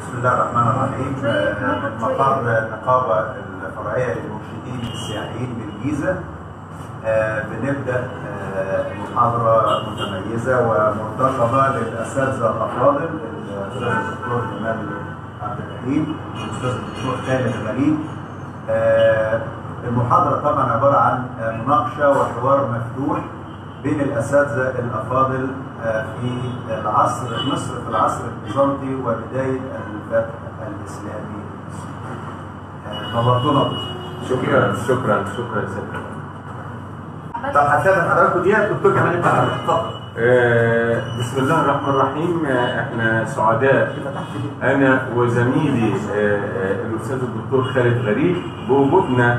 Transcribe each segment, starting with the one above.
بسم الله الرحمن الرحيم آه، مقر النقابة الفرعية للمرشدين السياحيين بالجيزة آه، بنبدأ آه، محاضرة متميزة ومرتقبة للأساتذة الأفاضل الأستاذ الدكتور جمال عبد الرحيم والأستاذ الدكتور خالد غريب آه، المحاضرة طبعا عبارة عن آه، مناقشة وحوار مفتوح بين الأساتذة الأفاضل آه، في العصر مصر في العصر البيزنطي وبداية الفتح الإسلامي آه، نورتونا شكرا شكرا شكرا سيدنا طب هستاذن حضراتكم دي الدكتور جمال انت اتفضل آه، بسم الله الرحمن الرحيم آه، احنا سعداء انا وزميلي آه، آه، الاستاذ الدكتور خالد غريب بوجودنا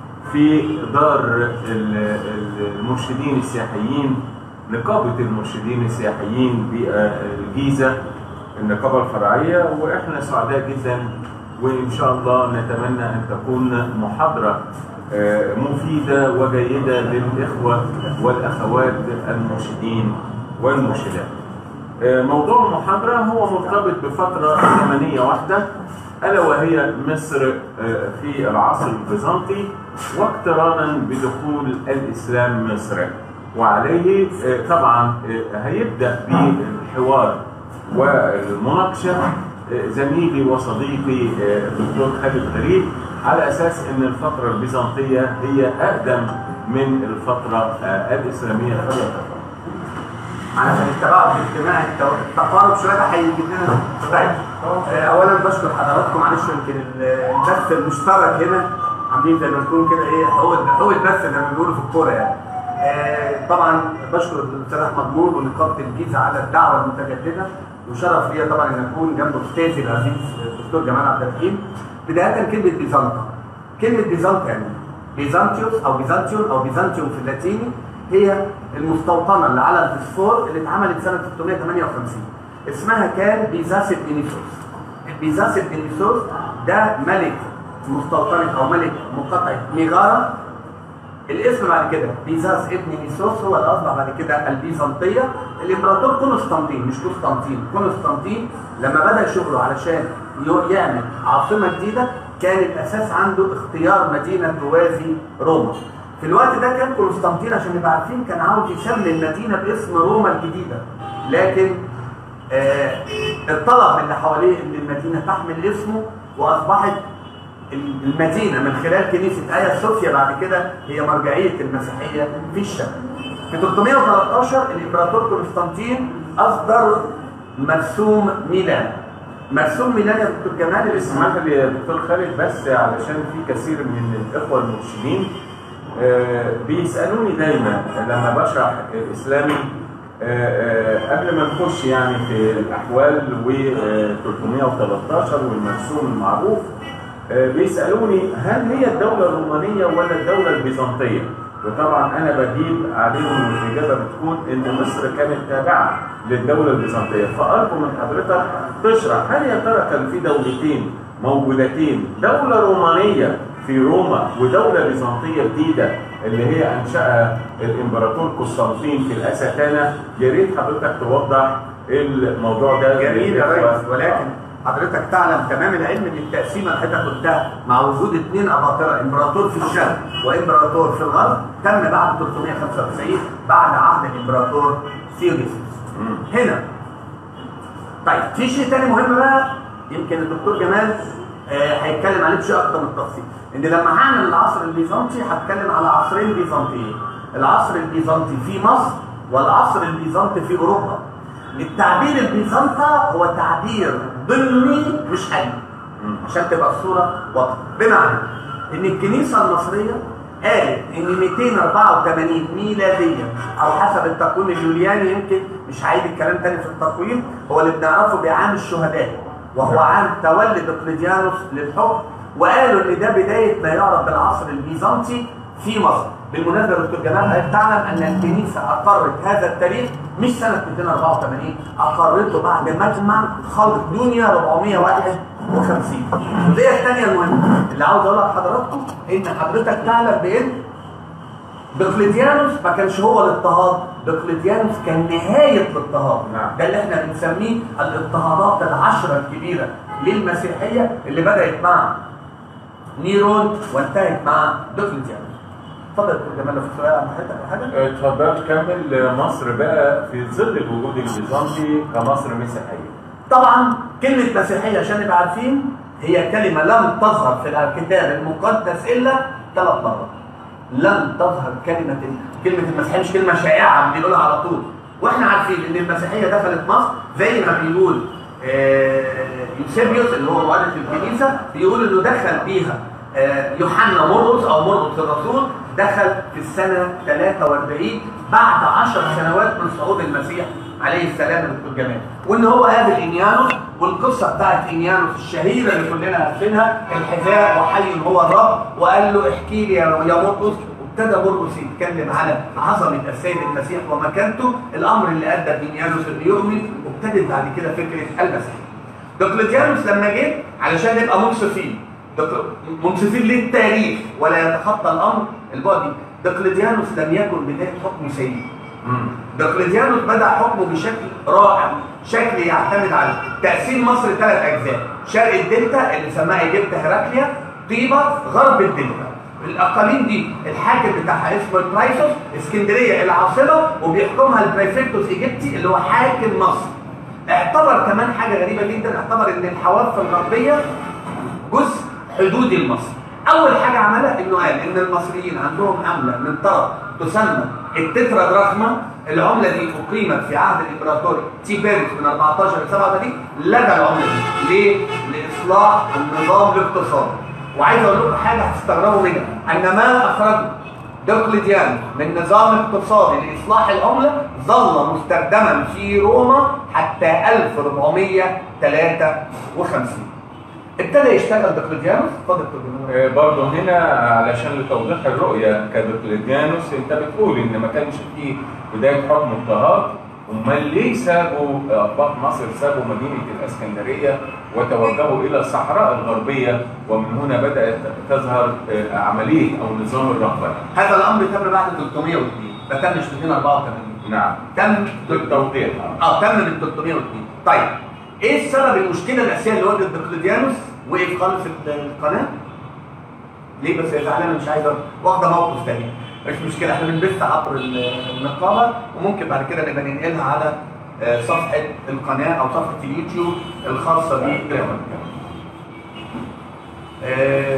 في دار ال- ال- المرشدين السياحيين نقابة المرشدين السياحيين بالجيزة النقابة الفرعية واحنا سعداء جدا وان شاء الله نتمنى ان تكون محاضرة آه، مفيدة وجيدة للإخوة والأخوات المرشدين والمرشدات. آه، موضوع المحاضرة هو مرتبط بفترة زمنية واحدة ألا وهي مصر آه، في العصر البيزنطي واقترانا بدخول الإسلام مصر وعليه آه، طبعا آه، هيبدأ بالحوار والمناقشة آه، زميلي وصديقي آه، الدكتور خالد غريب على أساس أن الفترة البيزنطية هي أقدم من الفترة آه، الإسلامية فليتفضل. علشان التباعد الاجتماعي التو- التقارب شويه ده هيجيب لنا طيب آه، اولا بشكر حضراتكم معلش يمكن ال- البث المشترك هنا عاملين زي ما نكون كده ايه حقوق حقوق البث زي ما بيقولوا في الكوره يعني آه، طبعا بشكر الاستاذ احمد نور ونقابه الجيزه على الدعوه المتجدده وشرف ليا طبعا ان اكون جنب استاذي العزيز الدكتور جمال عبد الرحيم بدايه كلمه بيزنطة كلمه بيزنطة يعني بيزانتيوس او بيزانتيون او بيزانتيوم في اللاتيني هي المستوطنه اللي على الفسفور اللي اتعملت سنه 658 اسمها كان بيزاس الدينيسوس بيزاس الدينيسوس ده ملك مستوطنه او ملك مقاطعه ميغارا الاسم بعد كده بيزاس ابن ميسوس هو اللي اصبح بعد كده البيزنطيه الامبراطور قسطنطين مش قسطنطين قسطنطين لما بدا شغله علشان يو- يعمل عاصمه جديده كان الاساس عنده اختيار مدينه توازي روما في الوقت ده كان قسطنطين عشان نبقى عارفين كان عاوز يسمي المدينه باسم روما الجديده لكن آه الطلب من اللي حواليه ان المدينه تحمل اسمه واصبحت المدينه من خلال كنيسه ايا صوفيا بعد كده هي مرجعيه المسيحيه في الشرق. في 313 الامبراطور قسطنطين اصدر مرسوم ميلان. مرسوم ميلان يا دكتور جمال الاسم اسمح لي يا دكتور خالد بس علشان في كثير من الإخوة المرشدين آه، بيسألوني دايما لما بشرح إسلامي آه، آه، قبل ما نخش يعني في الأحوال و 313 والمرسوم المعروف آه، بيسألوني هل هي الدولة الرومانية ولا الدولة البيزنطية؟ وطبعا أنا بجيب عليهم الإجابة بتكون إن مصر كانت تابعة للدولة البيزنطية فأرجو من حضرتك تشرح هل يا ترى كان في دولتين موجودتين دولة رومانية في روما ودولة بيزنطية جديدة اللي هي أنشأها الإمبراطور قسطنطين في الأستانة يا ريت حضرتك توضح الموضوع ده جميل يا للإخوة. ريس ولكن حضرتك تعلم تمام العلم ان التقسيمه اللي حضرتك قلتها مع وجود اثنين اباطره امبراطور في الشرق وامبراطور في الغرب تم بعد 395 بعد عهد الامبراطور ثيوديسيوس مم. هنا طيب في شيء تاني مهم بقى يمكن الدكتور جمال آه، هيتكلم عليه بشيء اكتر من التفصيل ان لما هعمل العصر البيزنطي هتكلم على عصرين بيزنطيين العصر البيزنطي في مصر والعصر البيزنطي في اوروبا التعبير البيزنطة هو تعبير ضمني مش علمي عشان تبقى الصورة واضحة بمعنى ان الكنيسة المصرية قالت ان 284 ميلادية او حسب التقويم اليولياني يمكن مش هعيد الكلام تاني في التقويم هو اللي بنعرفه بعام الشهداء وهو عام تولي دقلديانوس للحكم وقالوا ان ده بداية ما يعرف بالعصر البيزنطي في مصر بالمناسبة يا دكتور جمال حضرتك تعلم ان الكنيسة اقرت هذا التاريخ مش سنة 284 اقرته بعد مجمع خلق دنيا 451 الجزئية الثانية المهمة اللي عاوز اقولها لحضراتكم ان حضرتك تعلم بان دقلديانوس ما كانش هو الاضطهاد دقلديانوس كان نهايه الاضطهاد نعم. ده اللي احنا بنسميه الاضطهادات العشره الكبيره للمسيحيه اللي بدات مع نيرون وانتهت مع دقلديانوس اتفضل يا دكتور جمال لو في سؤال عن حضرتك او حاجه اتفضل كمل مصر بقى في ظل الوجود البيزنطي كمصر مسيحيه طبعا كلمة مسيحية عشان نبقى عارفين هي كلمة لم تظهر في الكتاب المقدس إلا ثلاث مرات. لم تظهر كلمة كلمة المسيحية مش كلمة شائعة بنقولها على طول. واحنا عارفين ان المسيحية دخلت مصر زي ما بيقول آه، يوسيبيوس اللي هو مؤلف الكنيسة بيقول انه دخل بيها آه، يوحنا مرقس او مرقس الرسول دخل في السنة 43 بعد 10 سنوات من صعود المسيح عليه السلام دكتور جمال وان هو قابل انيانوس والقصه بتاعت انيانوس الشهيره اللي كلنا عارفينها الحذاء وحي هو الرب وقال له احكي لي يا يا مرقس ابتدى مرقس يتكلم على عظمه السيد المسيح ومكانته الامر اللي ادى بانيانوس انه يؤمن وابتدت بعد كده فكره المسيح دقلديانوس لما جه علشان يبقى منصفين دق- منصفين للتاريخ ولا يتخطى الامر البعدي دقلديانوس لم يكن بدايه حكم سيد دقلديانوس بدا حكمه بشكل رائع شكل يعتمد على تقسيم مصر ثلاث اجزاء شرق الدلتا اللي سماها ايجيبت هيراكليا طيبه غرب الدلتا الاقاليم دي الحاكم بتاعها اسمه البرايسوس اسكندريه العاصمه وبيحكمها البريفكتوس ايجيبتي اللي هو حاكم مصر اعتبر كمان حاجه غريبه جدا اعتبر ان الحواف الغربيه جزء حدودي لمصر اول حاجه عملها انه قال ان المصريين عندهم عمله من طرف تسمى التترا دراخما العمله دي اقيمت في عهد الامبراطور تيبيريوس من 14 ل 37 لغى العمله دي ليه؟ لاصلاح النظام الاقتصادي وعايز اقول لكم حاجه هتستغربوا منها ان ما اخرجه دقلديان من نظام اقتصادي لاصلاح العمله ظل مستخدما في روما حتى 1453 ابتدى يشتغل دقلديانوس اتفضل دكتور جمال. آه، برضه هنا علشان لتوضيح الرؤية كدقلديانوس انت بتقول ان ما كانش فيه بداية حكم اضطهاد امال ليه سابوا اطباق مصر سابوا مدينة الاسكندرية وتوجهوا الى الصحراء الغربية ومن هنا بدأت تظهر آه، عملية او نظام الرهبنة هذا الامر تم بعد 302 ما تمش 284 نعم تم بالتوضيح اه تم من 302 طيب ايه السبب المشكله الاساسيه اللي واجهت دقلديانوس وقف خالص القناه ليه بس يا زعلان مش عايز أقول- واخده موقف تاني مش مشكله احنا بنبث عبر ال- النقابه وممكن بعد كده نبقى ننقلها على آه، صفحه القناه او صفحه اليوتيوب الخاصه بالقناه آه،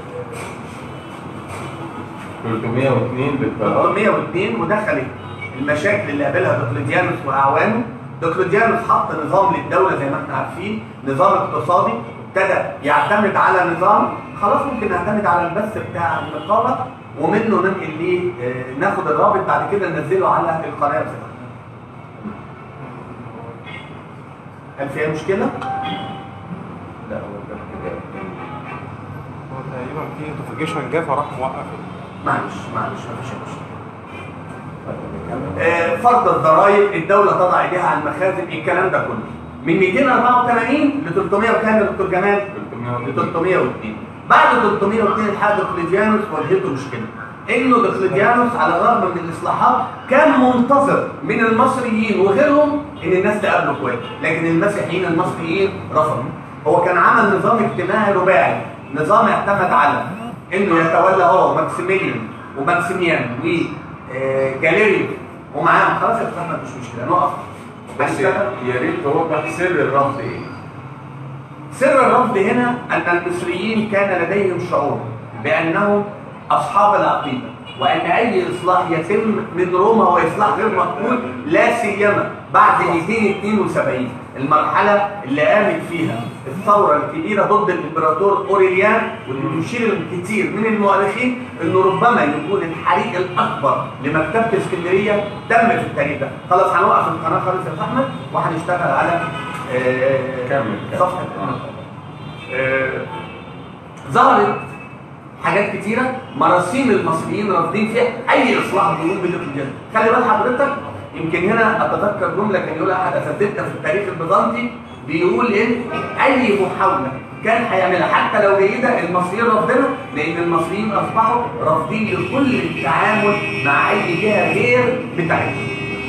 302 بالقرار 102 ودخلت المشاكل اللي قابلها دقلديانوس واعوانه دقلديانوس حط نظام للدوله زي ما احنا عارفين نظام اقتصادي ابتدى يعتمد على نظام خلاص ممكن نعتمد على البث بتاع النقابه ومنه ننقل ليه آه، ناخد الرابط بعد كده ننزله على القناه بتاعتنا هل فيها مشكله؟ لا هو ده كده هو تقريبا في نوتيفيكيشن جه فراح موقف معلش معلش مفيش مشكله آه، فرض الضرائب الدولة تضع ايديها على المخازن الكلام ده كله من 284 ل 300 وكام يا دكتور جمال؟ ل 302 بعد 302 الحاج دقلديانوس واجهته مشكلة انه دقلديانوس على الرغم من الاصلاحات كان منتظر من المصريين وغيرهم ان الناس تقابله كويس لكن المسيحيين المصريين رفضوا هو كان عمل نظام اجتماعي رباعي نظام يعتمد على انه يتولى هو ماكسيميليان وماكسيميان وجاليريو ومعاهم خلاص يا اخوانا مش مشكله نقف بس هنشتغل. يا ريت توضح سر الرفض ايه؟ سر الرفض هنا أن المصريين كان لديهم شعور بأنهم أصحاب العقيدة وأن أي إصلاح يتم من روما هو إصلاح غير مقبول لا سيما بعد 272 المرحلة اللي قامت فيها الثورة الكبيرة ضد الإمبراطور أوريليان واللي يشير الكثير من المؤرخين أنه ربما يكون الحريق الأكبر لمكتبة اسكندرية تم في التاريخ ده خلاص هنوقف القناة خالص يا أحمد وهنشتغل على آه، كمل، كمل. صفحة النقابة. آه، ظهرت حاجات كتيرة مراسيم المصريين رافضين فيها أي إصلاح بيقوم بالإقليم خلي بال حضرتك يمكن هنا أتذكر جملة كان يقولها أحد أساتذتنا في التاريخ البيزنطي بيقول إن أي محاولة كان هيعملها حتى لو جيدة المصريين رافضينها لأن المصريين أصبحوا رافضين لكل التعامل مع أي جهة غير بتاعتهم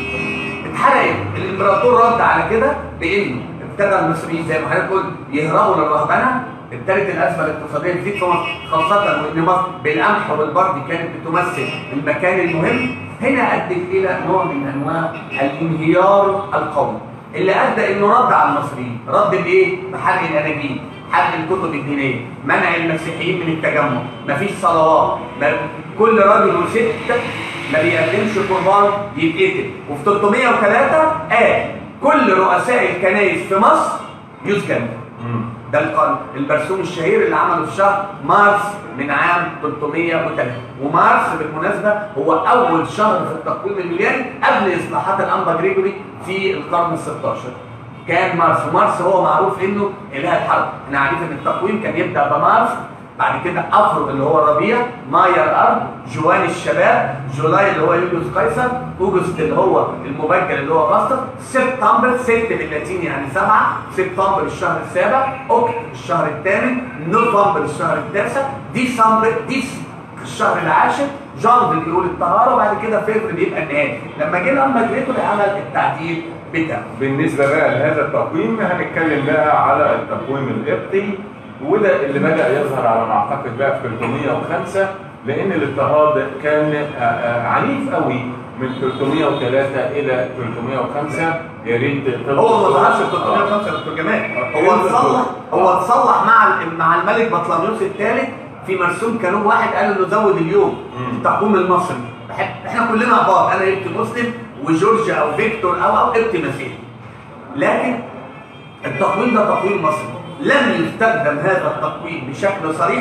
اتحرقت الامبراطور رد على كده بانه ابتدى المصريين زي ما حضرتك قلت يهربوا للرهبنه ابتدت الازمه الاقتصاديه تزيد في مصر خاصه وان مصر بالقمح وبالبرد كانت بتمثل المكان المهم هنا ادت الى نوع من انواع الانهيار القومي اللي ادى انه رد على المصريين رد بايه؟ بحرق الاناجيل حرق الكتب الدينيه منع المسيحيين من التجمع مفيش صلوات ما كل راجل وست ما بيقدمش قربان يتقتل وفي 303 قال كل رؤساء الكنائس في مصر يسجن ده القانون البرسوم الشهير اللي عمله في شهر مارس من عام 303 ومارس بالمناسبه هو اول شهر في التقويم الميلادي قبل اصلاحات الانبا جريجوري في القرن ال 16 كان مارس ومارس هو معروف انه اله الحرب احنا عارفين ان التقويم كان يبدا بمارس بعد كده افرض اللي هو الربيع مايا الارض جوان الشباب جولاي اللي هو يوليوس قيصر اوجست اللي هو المبكر اللي هو اغسطس سبتمبر ست باللاتيني يعني سبعه سبتمبر الشهر السابع اوكت الشهر الثامن نوفمبر الشهر التاسع ديسمبر ديس الشهر العاشر جانفي بيقول الطهاره وبعد كده فبراير بيبقى النهائي لما جه لما جريتوري عمل التعديل بتاعه بالنسبة بقى لهذا التقويم هنتكلم بقى على التقويم القبطي وده اللي بدأ يظهر على ما أعتقد بقى في 305 لأن الاضطهاد كان آه، آه، عنيف قوي من 303 إلى 305 يا ريت تضبط. هو ما ظهرش في 305 يا دكتور جمال هو اتصلح هو اتصلح مع ال- مع الملك بطليموس الثالث في مرسوم كانون واحد قال انه زود اليوم مم. التقويم المصري بحب- احنا كلنا اباط انا ابن مسلم وجورج او فيكتور او او ابن مسيحي لكن التقويم ده تقويم مصري لم يستخدم هذا التقويم بشكل صريح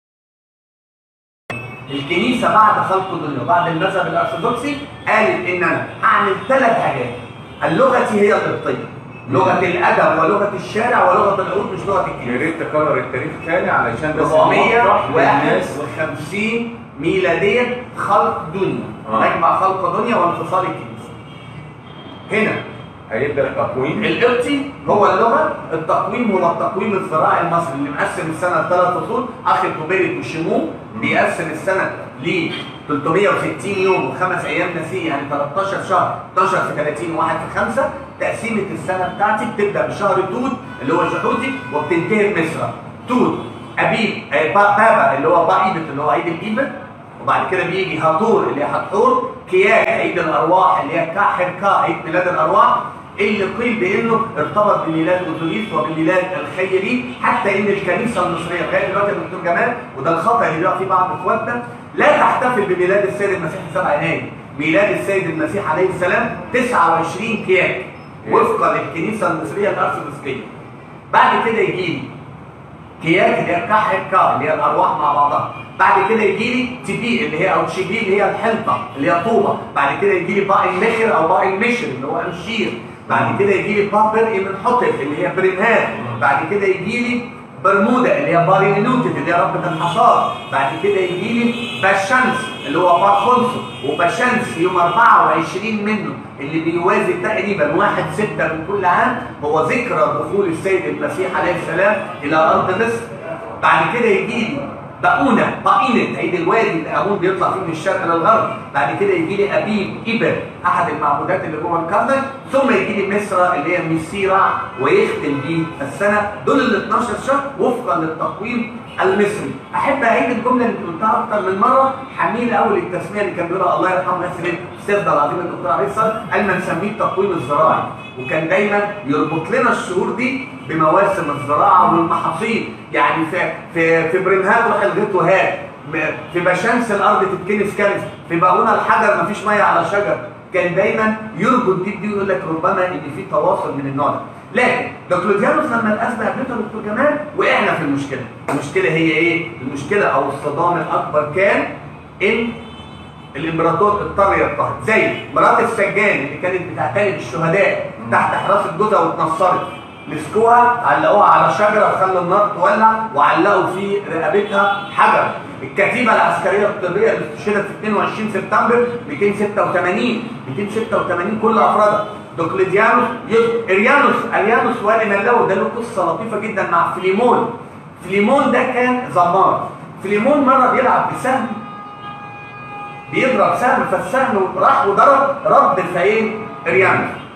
الكنيسه بعد خلق الدنيا وبعد المذهب الارثوذكسي قالت ان انا هعمل ثلاث حاجات اللغه هي القبطيه لغه الادب ولغه الشارع ولغه العود مش لغه يا الكنيسه ريت تكرر التاريخ تاني علشان بس نوضح للناس 451 ميلاديا خلق دنيا آه. مجمع خلق دنيا وانفصال الكنيسه هنا هيبدأ التقويم القبطي هو اللغه التقويم هو التقويم الزراعي المصري اللي مقسم السنه لثلاث فصول اخر كوبيريت وشموم بيقسم السنه ل 360 يوم وخمس ايام نسيه يعني 13 شهر 12 في 30 وواحد في 5 تقسيمه السنه بتاعتي بتبدا بشهر توت اللي هو جحوتي وبتنتهي بمصر توت ابيب آه، با- بابا اللي هو با ايبت اللي هو عيد الايبت وبعد كده بيجي هاتور اللي هي حتحور كياك عيد الارواح اللي هي كاحر كا عيد ميلاد الارواح اللي قيل بانه ارتبط بميلاد اوزوريس وبميلاد الخيري حتى ان الكنيسه المصريه لغايه دلوقتي يا دكتور جمال وده الخطا اللي بيقع فيه بعض اخواتنا لا تحتفل بميلاد السيد المسيح 7 يناير ميلاد السيد المسيح عليه السلام 29 كياك وفقا للكنيسه المصريه الارثوذكسيه بعد كده يجي لي كياك اللي هي كحر كا اللي هي الارواح مع بعضها بعد كده يجي لي تبي اللي هي او تشيبي اللي هي الحنطه اللي هي طوبه بعد كده يجي لي باقي المخر او باقي المشر اللي هو امشير بعد كده يجي لي بابر من حطب اللي هي بريمهات بعد كده يجي لي برمودا اللي هي باري نوتد اللي هي ربة الحصاد بعد كده يجي لي باشانس اللي هو باخونسو وباشانس يوم 24 منه اللي بيوازي تقريبا واحد ستة من كل عام هو ذكرى دخول السيد المسيح عليه السلام الى ارض مصر بعد كده يجي لي باؤونة باينة عيد الوادي اللي ابون بيطلع فيه من الشرق للغرب بعد كده يجي لي ابيب ايبر احد المعبودات اللي جوه الكرنك ثم يجي لي مصر اللي هي ميسيرا ويختم بيه السنه دول ال 12 شهر وفقا للتقويم المصري احب اعيد الجمله اللي قلتها اكتر من مره حميل اول التسميه اللي كان بيقولها الله يرحمه ياسر الاستاذ العظيم الدكتور علي صالح قال ما نسميه التقويم الزراعي وكان دايما يربط لنا الشهور دي بمواسم الزراعه والمحاصيل يعني في في في بريمهات روح الغيط وهات في بشمس الارض تتكنس كنس في باقونا الحجر مفيش ميه على شجر كان دايما يربط دي بدي ويقول لك ربما ان في تواصل من النوع ده لكن دكلوديانوس لما الازمه قابلته دكتور جمال وقعنا في المشكله المشكله هي ايه المشكله او الصدام الاكبر كان ان الامبراطور اضطر يضطهد زي مرات السجان اللي كانت بتعتني بالشهداء تحت حراسه جوزها واتنصرت مسكوها علقوها على شجره وخلوا النار تولع وعلقوا في رقبتها حجر الكتيبه العسكريه الطبيه اللي استشهدت في 22 سبتمبر 286 286 كل افرادها دوكليديانوس يذ- اريانوس اريانوس والي ملاو ده له قصه لطيفه جدا مع فليمون فليمون ده كان زمار فليمون مره بيلعب بسهم بيضرب سهم فالسهم راح وضرب رد في عين اريانوس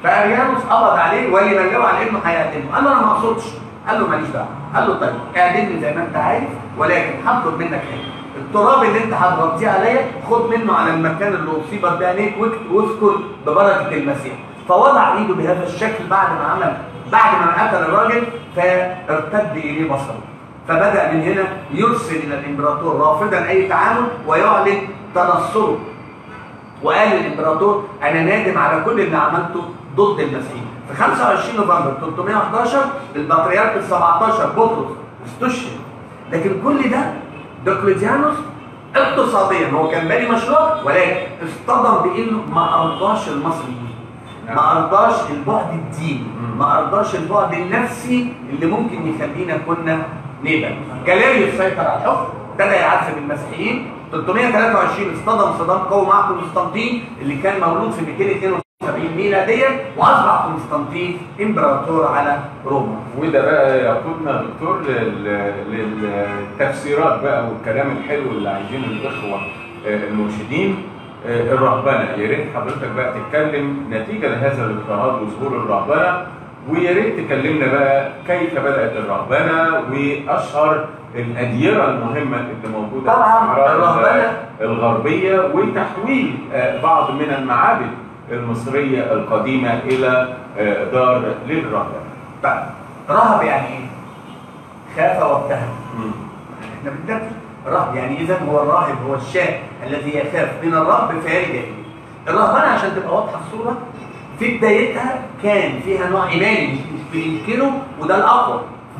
فاريانوس قبض عليه واللي بلغه على ابنه هيقدمه قال له انا ما اقصدش قال له ماليش دعوه قال له طيب اعدمني زي ما انت عايز ولكن هطلب منك حاجه التراب اللي انت هتغطيه عليا خد منه على المكان اللي اصيبت به عينيك واكت- واذكر ببركه المسيح فوضع ايده بهذا الشكل بعد ما عمل بعد ما قتل الراجل فارتد اليه بصره فبدا من هنا يرسل الى الامبراطور رافضا اي تعامل ويعلن تنصره وقال للامبراطور انا نادم على كل اللي عملته ضد المسيحيين في 25 نوفمبر 311 البطريرك ال 17 بطرس استشهد لكن كل ده دقلديانوس اقتصاديا هو كان باني مشروع ولكن اصطدم بانه ما ارضاش المصريين ما ارضاش البعد الديني ما ارضاش البعد النفسي اللي ممكن يخلينا كنا نبقى جاليريوس سيطر على الحكم ابتدى يعذب المسيحيين 323 اصطدم صدام قوي مع قسطنطين اللي كان مولود في 272 ميلاديا واصبح قسطنطين امبراطور على روما وده بقى يقودنا دكتور لل- للتفسيرات بقى والكلام الحلو اللي عايزينه الاخوه آه، المرشدين آه، الرهبنه يا ريت حضرتك بقى تتكلم نتيجه لهذا الاضطهاد وظهور الرهبنه ويا ريت تكلمنا بقى كيف بدات الرهبنه واشهر الاديره المهمه اللي موجوده طبعاً في الصحراء الرهبنة- الغربيه وتحويل آه، بعض من المعابد المصريه القديمه الى آه، دار للرهبنه. بقى رهب يعني ايه؟ خاف وابتهج مم. احنا بنترجم رهب يعني اذا هو الراهب هو الشاب الذي يخاف من الرهب فهي الجاهليه الرهبنه عشان تبقى واضحه الصوره في بدايتها كان فيها نوع ايماني مش مش بينكره وده الاقوى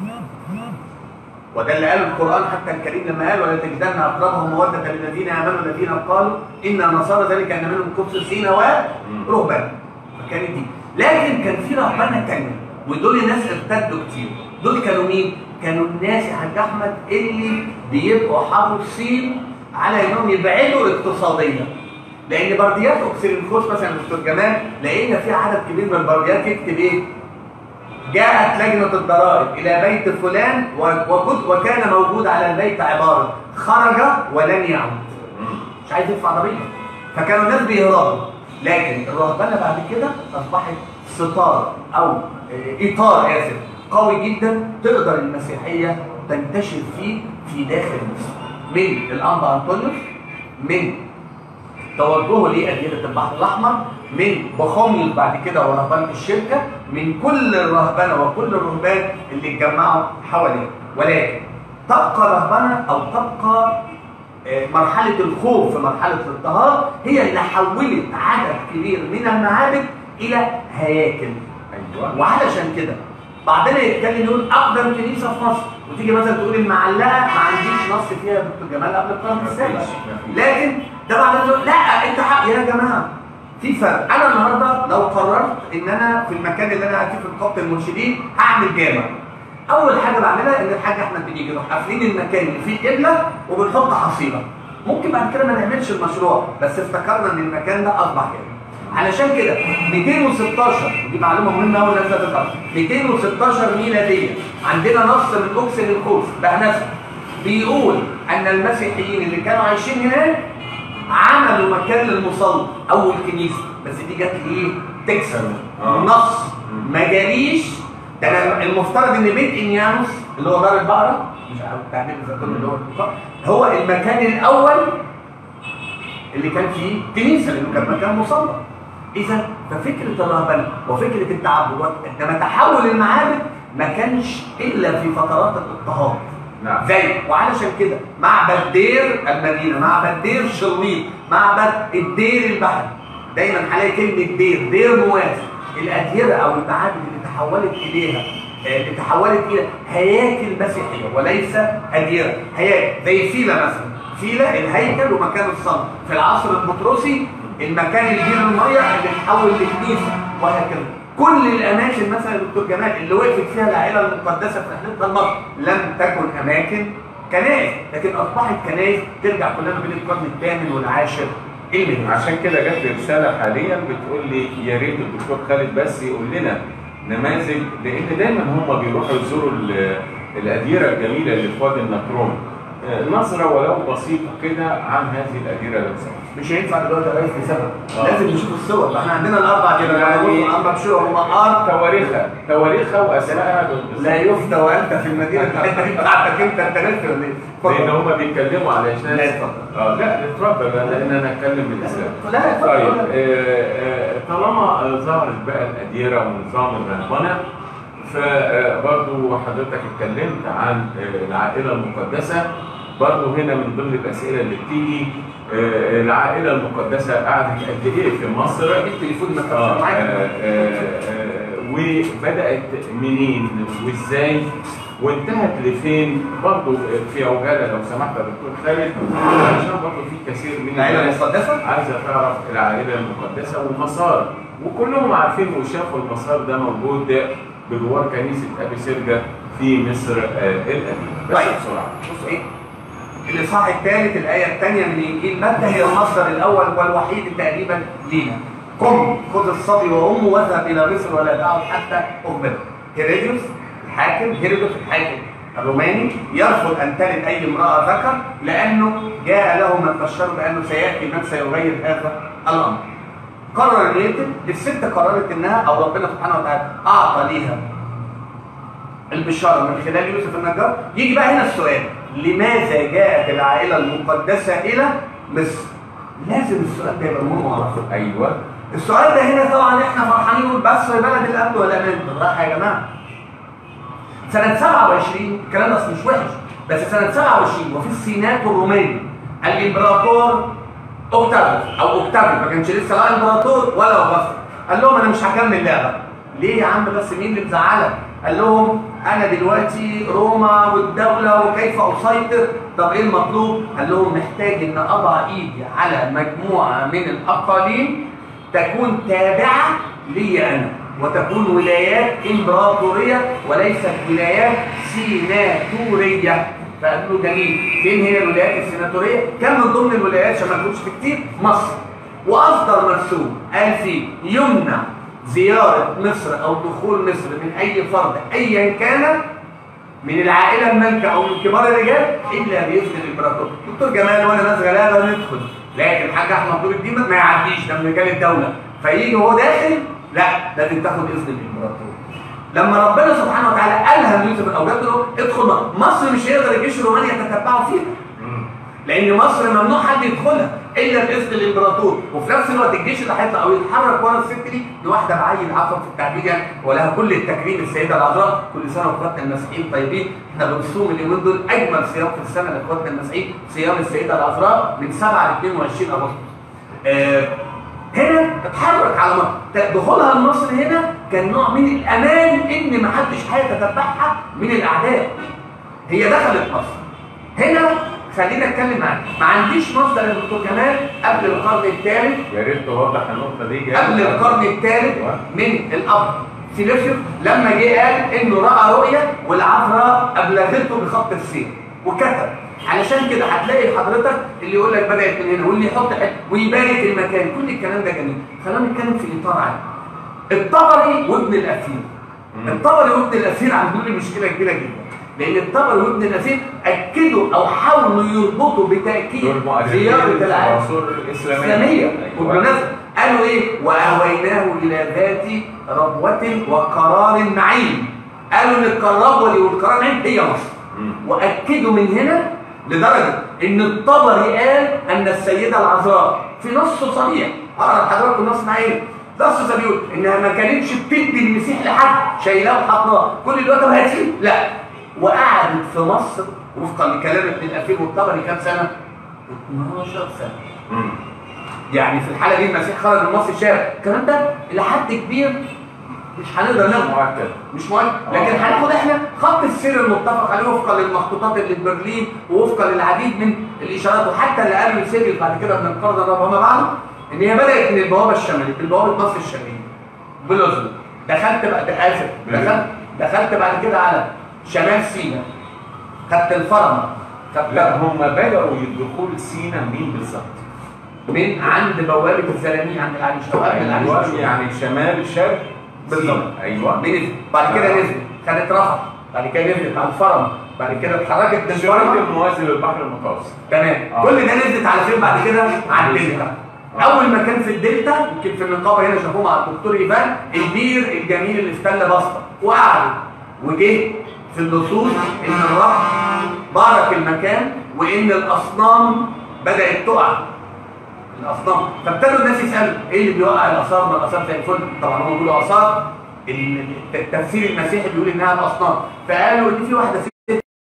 وده اللي قاله القران حتى الكريم لما قال ولا تجدن اقربهم موده للذين امنوا الذين قالوا انا نصارى ذلك ان منهم قدسين ورهبان فكانت دي لكن كان في رهبنه تانيه ودول الناس ارتدوا كتير دول كانوا مين؟ كانوا الناس يا حاج احمد اللي بيبقوا حريصين على انهم يبعدوا اقتصاديا لان برديات اوكسيلينخوس مثلا دكتور جمال لقينا في عدد كبير من البرديات يكتب ايه؟ جاءت لجنة الضرائب إلى بيت فلان و- وكنت وكان موجود على البيت عبارة خرج ولن يعود مش عايز يدفع ضريبة فكانوا الناس بيهربوا لكن الرهبنة بعد كده أصبحت ستار أو آه، إطار آسف قوي جدا تقدر المسيحية تنتشر فيه في داخل مصر من الأنبا أنطونيوس من توجهه لأديرة البحر الأحمر من بخوميوس بعد كده ورهبنة الشركة من كل الرهبنة وكل الرهبان اللي اتجمعوا حواليه ولكن تبقى رهبنة أو تبقى آه، مرحلة الخوف في مرحلة الاضطهاد هي اللي حولت عدد كبير من المعابد إلى هياكل ايوه وعلشان كده بعدنا يتكلم يقول اقدم كنيسه في مصر وتيجي مثلا تقول المعلقه ما عنديش نص فيها يا دكتور جمال قبل القرن السابع مفيش. لكن ده بعدين يقول لا انت حق يا جماعه في فرق انا النهارده لو قررت ان انا في المكان اللي انا قاعد فيه في نقابه المرشدين هعمل جامع اول حاجه بعملها ان الحاج احمد بنيجي نروح قافلين المكان اللي فيه قبله وبنحط حصيله ممكن بعد كده ما نعملش المشروع بس افتكرنا ان المكان ده اصبح جامع علشان كده 216 دي معلومه مهمه قوي الناس لازم تعرفها 216 ميلاديه عندنا نص من اوكسن الخوف بهنسه بيقول ان المسيحيين اللي كانوا عايشين هناك عملوا مكان للمصلى اول كنيسه بس دي جت ايه تكسب آه. نص ما جاليش ده أنا المفترض ان بيت انيانوس اللي هو دار البقره مش عارف تعبير الزيتون اللي هو هو المكان الاول اللي كان فيه كنيسه لانه كان مكان مصلى اذا ففكره الرهبنه وفكره التعبد عندما تحول المعابد ما كانش الا في فترات الاضطهاد نعم. زي وعلشان كده معبد دير المدينه معبد دير شريط معبد الدير البحري دايما هلاقي كلمه دير دير موازي الاديره او المعابد اللي تحولت اليها آه، اللي تحولت الى هياكل مسيحيه وليس اديره هياكل زي فيلا مثلا فيلا الهيكل ومكان الصلاه في العصر البطرسي المكان اللي فيه الميه اللي اتحول لكنيسه وهكذا كل الاماكن مثلا يا دكتور جمال اللي وقفت فيها العائله المقدسه في رحلتها لمصر لم تكن اماكن كنائس لكن اصبحت كنائس ترجع كلنا بين القرن الثامن والعاشر الميلادي عشان كده جت لي رساله حاليا بتقول لي يا ريت الدكتور خالد بس يقول لنا نماذج لان دايما هم بيروحوا يزوروا ال- الاديره الجميله اللي في وادي النطرون آه، نظره ولو بسيطه كده عن هذه الاديره لو سمحت مش هينفع دلوقتي يا ريس لسبب آه. لازم نشوف الصور احنا عندنا الاربع كده يعني- يعني اربع شهور هم ار تواريخها تواريخها واسمائها لا يفتى وانت في المدينه بتاعتك بتاعتك انت انت نفسك ولا ايه؟ لان اتفضل. هم بيتكلموا علشان لا، اتفضل. اه لا اتفضل لان انا اتكلم بالاسلام لا اتفضل. طيب آه، آه، طالما آه، ظهرت بقى الاديره ونظام الرهبنه فبرضو حضرتك اتكلمت عن آه، العائله المقدسه برضو هنا من ضمن الاسئله اللي بتيجي آه، العائله المقدسه قعدت قد ايه في مصر؟ التليفون ما آه، كانش آه، معاك آه، آه، وبدأت منين وازاي وانتهت لفين برضه في عجالة لو سمحت يا دكتور خالد عشان برضه في كثير من العائله الناس المقدسه عايزة تعرف العائلة المقدسة والمسار وكلهم عارفين وشافوا المسار ده موجود بجوار كنيسة أبي سرجة في مصر آه، القديمة بس طيب. بسرعة بص ايه الاصحاح الثالث الايه الثانيه من انجيل متى هي المصدر الاول والوحيد تقريبا لينا قم خذ الصبي وامه واذهب الى مصر ولا تعد حتى اخبره هيروديوس الحاكم هيرودوس الحاكم الروماني يرفض ان تلد اي امراه ذكر لانه جاء له من بشر بانه سياتي من سيغير هذا الامر قرر انه يقتل الست قررت انها او ربنا سبحانه وتعالى اعطى ليها البشارة من خلال يوسف النجار يجي بقى هنا السؤال لماذا جاءت العائلة المقدسة إلى مصر؟ لازم السؤال ده يبقى مهم معرفة أيوه السؤال ده هنا طبعا احنا فرحانين نقول بس بلد الأمن والأمان بالراحة يا جماعة سنة 27 الكلام ده أصل مش وحش بس سنة 27 وفي السينات الروماني الإمبراطور أوكتافيوس أو أوكتافيوس ما كانش لسه لا إمبراطور ولا أوغسطس قال لهم أنا مش هكمل لعبة ليه يا عم بس مين اللي مزعلك؟ قال لهم أنا دلوقتي روما والدولة وكيف أسيطر طب إيه المطلوب؟ قال لهم محتاج إن أضع إيدي على مجموعة من الأقاليم تكون تابعة لي أنا وتكون ولايات إمبراطورية وليست ولايات سيناتورية فقالوا له جميل فين هي الولايات السيناتورية؟ كان من ضمن الولايات عشان ما نكونش في كتير مصر وأصدر مرسوم قال فيه يمنع زيارة مصر أو دخول مصر من أي فرد أيا كان من العائلة المالكة أو من كبار الرجال إلا بإذن الإمبراطور دكتور جمال وأنا ناس غلابة ندخل لكن الحاج أحمد نور الدين ما يعديش ده من رجال الدولة فيجي وهو داخل لا لازم تاخد إذن الإمبراطور لما ربنا سبحانه وتعالى ألهم يوسف الأولاد له ادخل مصر مصر مش هيقدر الجيش الروماني يتتبعوا فيها لان مصر ممنوع حد يدخلها الا باذن الامبراطور وفي نفس الوقت الجيش اللي هيطلع او يتحرك ورا الست دي دي واحده بعين عفوا في التعبير يعني ولها كل التكريم السيده العذراء كل سنه واخواتنا المسيحيين طيبين احنا بنصوم اليومين دول اجمل صيام في السنه لاخواتنا المسيحيين صيام السيده العذراء من 7 ل 22 اغسطس آه هنا اتحرك على مصر دخولها لمصر هنا كان نوع من الامان ان ما حدش هيتتبعها من الاعداء هي دخلت مصر هنا خلينا نتكلم معاك ما عنديش مصدر يا دكتور جمال قبل القرن الثالث يا ريت توضح النقطة دي جامد. قبل القرن الثالث أيوة. من الاب سيليسيوس لما جه قال انه راى رؤيه والعذراء ابلغته بخط السير وكتب علشان كده هتلاقي حضرتك اللي يقول لك بدات من هنا واللي يحط حته ويبارك المكان كل الكلام ده جميل خلينا نتكلم في اطار عام الطبري وابن الاثير الطبري وابن الاثير عندهم لي مشكله كبيره جدا لان الطبري وابن الاثير اكدوا او حاولوا يربطوا بتاكيد دول مؤرخين زياره في العالم العصور الإسلامية الإسلامية أيوة. وبالمناسبة قالوا إيه؟ وأهويناه إلى ذات ربوة وقرار معين قالوا إن الربوة دي والقرار معين هي مصر مم. وأكدوا من هنا لدرجة إن الطبري قال أن السيدة العذراء في نص صريح أقرأ لحضراتكم النص معايا نص ده بيقول إنها ما كانتش بتدي المسيح لحد شايلاه وحطاه كل الوقت ما هتسيب لا وقعدت في مصر وفقا لكلام ابن الأثير والطبري كام سنة؟ 12 سنة مم. يعني في الحاله دي المسيح خرج من مصر الشارع الكلام ده لحد كبير مش هنقدر ناخد مؤكد مش مهم لكن هناخد احنا خط السير المتفق عليه وفقا للمخطوطات اللي في برلين ووفقا للعديد من الاشارات وحتى اللي قالوا سيريل بعد كده من القرن الرابع وما بعده ان هي بدات من البوابه الشماليه من بوابه مصر الشماليه بلوزن دخلت بقى اسف دخلت دخلت بعد كده على شمال سيناء خدت الفرمه خدت لا هم بدأوا الدخول سينا مين بالظبط؟ من عند بوابه الزلميه عند العريش او قبل العريش أيوة بشوية. يعني شمال الشرق بالظبط سينا. أيوة نزل بعد كده نزل خدت رفح بعد كده نزلت على الفرم بعد كده اتحركت الشريط بالبرمه الموازي للبحر المتوسط تمام آه. كل ده نزلت على فين بعد كده على الدلتا آه. اول ما كان في الدلتا يمكن في النقابه هنا شافوه مع الدكتور ايفان البير الجميل اللي في تل بسطه وقعدوا وجه في النصوص ان الرب بارك المكان وان الاصنام بدات تقع الاصنام فابتدوا الناس يسالوا ايه اللي بيوقع الاثار ما الاثار زي الفل طبعا هم بيقولوا اثار ال- التفسير المسيحي بيقول انها الاصنام فقالوا ان في واحده ست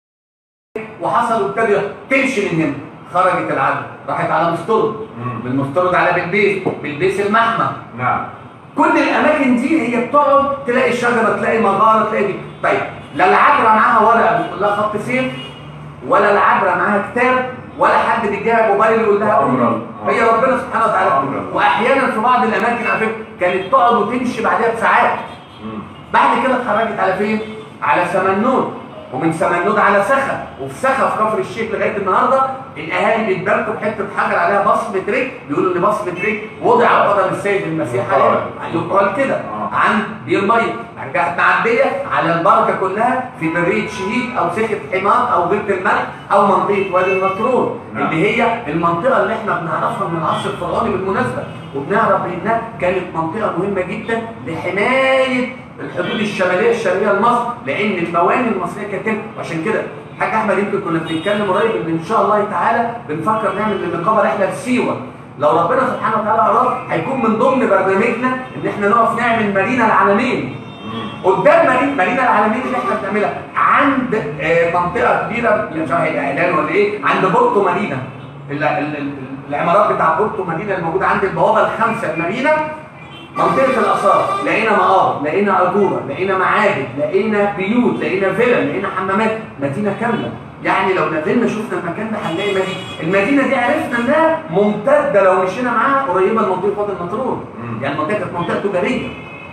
وحصل وابتدى تمشي من هنا خرجت العدل راحت على مسترد مم. من مسترد على بلبيس بلبيس المحمى نعم كل الاماكن دي هي بتقعد تلاقي شجره تلاقي مغاره تلاقي دي طيب لا العذراء معاها ورقه بتقول لها خط سير ولا العذراء معاها كتاب ولا حد بيديها موبايل يقول لها قومي. أمرا. هي ربنا سبحانه وتعالى أمرا. واحيانا في بعض الاماكن على فكره كانت تقعد وتمشي بعدها بساعات مم. بعد كده اتحركت على فين؟ على سمنود ومن سمنود على سخا وفي سخا في كفر الشيخ لغايه النهارده الاهالي بيتباركوا بحته حجر عليها بصمه رجل بيقولوا ان بصمه رجل وضع قدم السيد المسيح عليها يقال كده آه. عن بير ميه رجعت معديه على البركه كلها في بريه شهيد او سكه حمار او بيت الملك او منطقه وادي النطرون نعم. اللي هي المنطقه اللي احنا بنعرفها من العصر الفرعوني بالمناسبه وبنعرف انها كانت منطقه مهمه جدا لحمايه الحدود الشماليه الشرقيه لمصر لان الموانئ المصريه كانت هنا وعشان كده حاج احمد يمكن كنا بنتكلم قريب ان ان شاء الله تعالى بنفكر نعمل للنقابه رحله لسيوه لو ربنا سبحانه وتعالى اراد هيكون من ضمن برنامجنا ان احنا نقف نعمل مارينا العالمين قدام مارينا مارينا العالمين اللي احنا بنعملها عند آه، منطقه كبيره مش عارف هي اعلان ولا ايه عند بورتو مارينا ال- ال- ال- العمارات بتاع بورتو مارينا الموجوده عند البوابه الخامسه المارينا منطقه الاثار لقينا مقابر لقينا اجوره لقينا معابد لقينا بيوت لقينا فيلا لقينا حمامات مدينه كامله يعني لو نزلنا شفنا المكان ده هنلاقي مدينه المدينه دي عرفنا انها ممتده لو مشينا معاها قريبه لمنطقه وادي النطرون مم. يعني المنطقه كانت منطقه تجاريه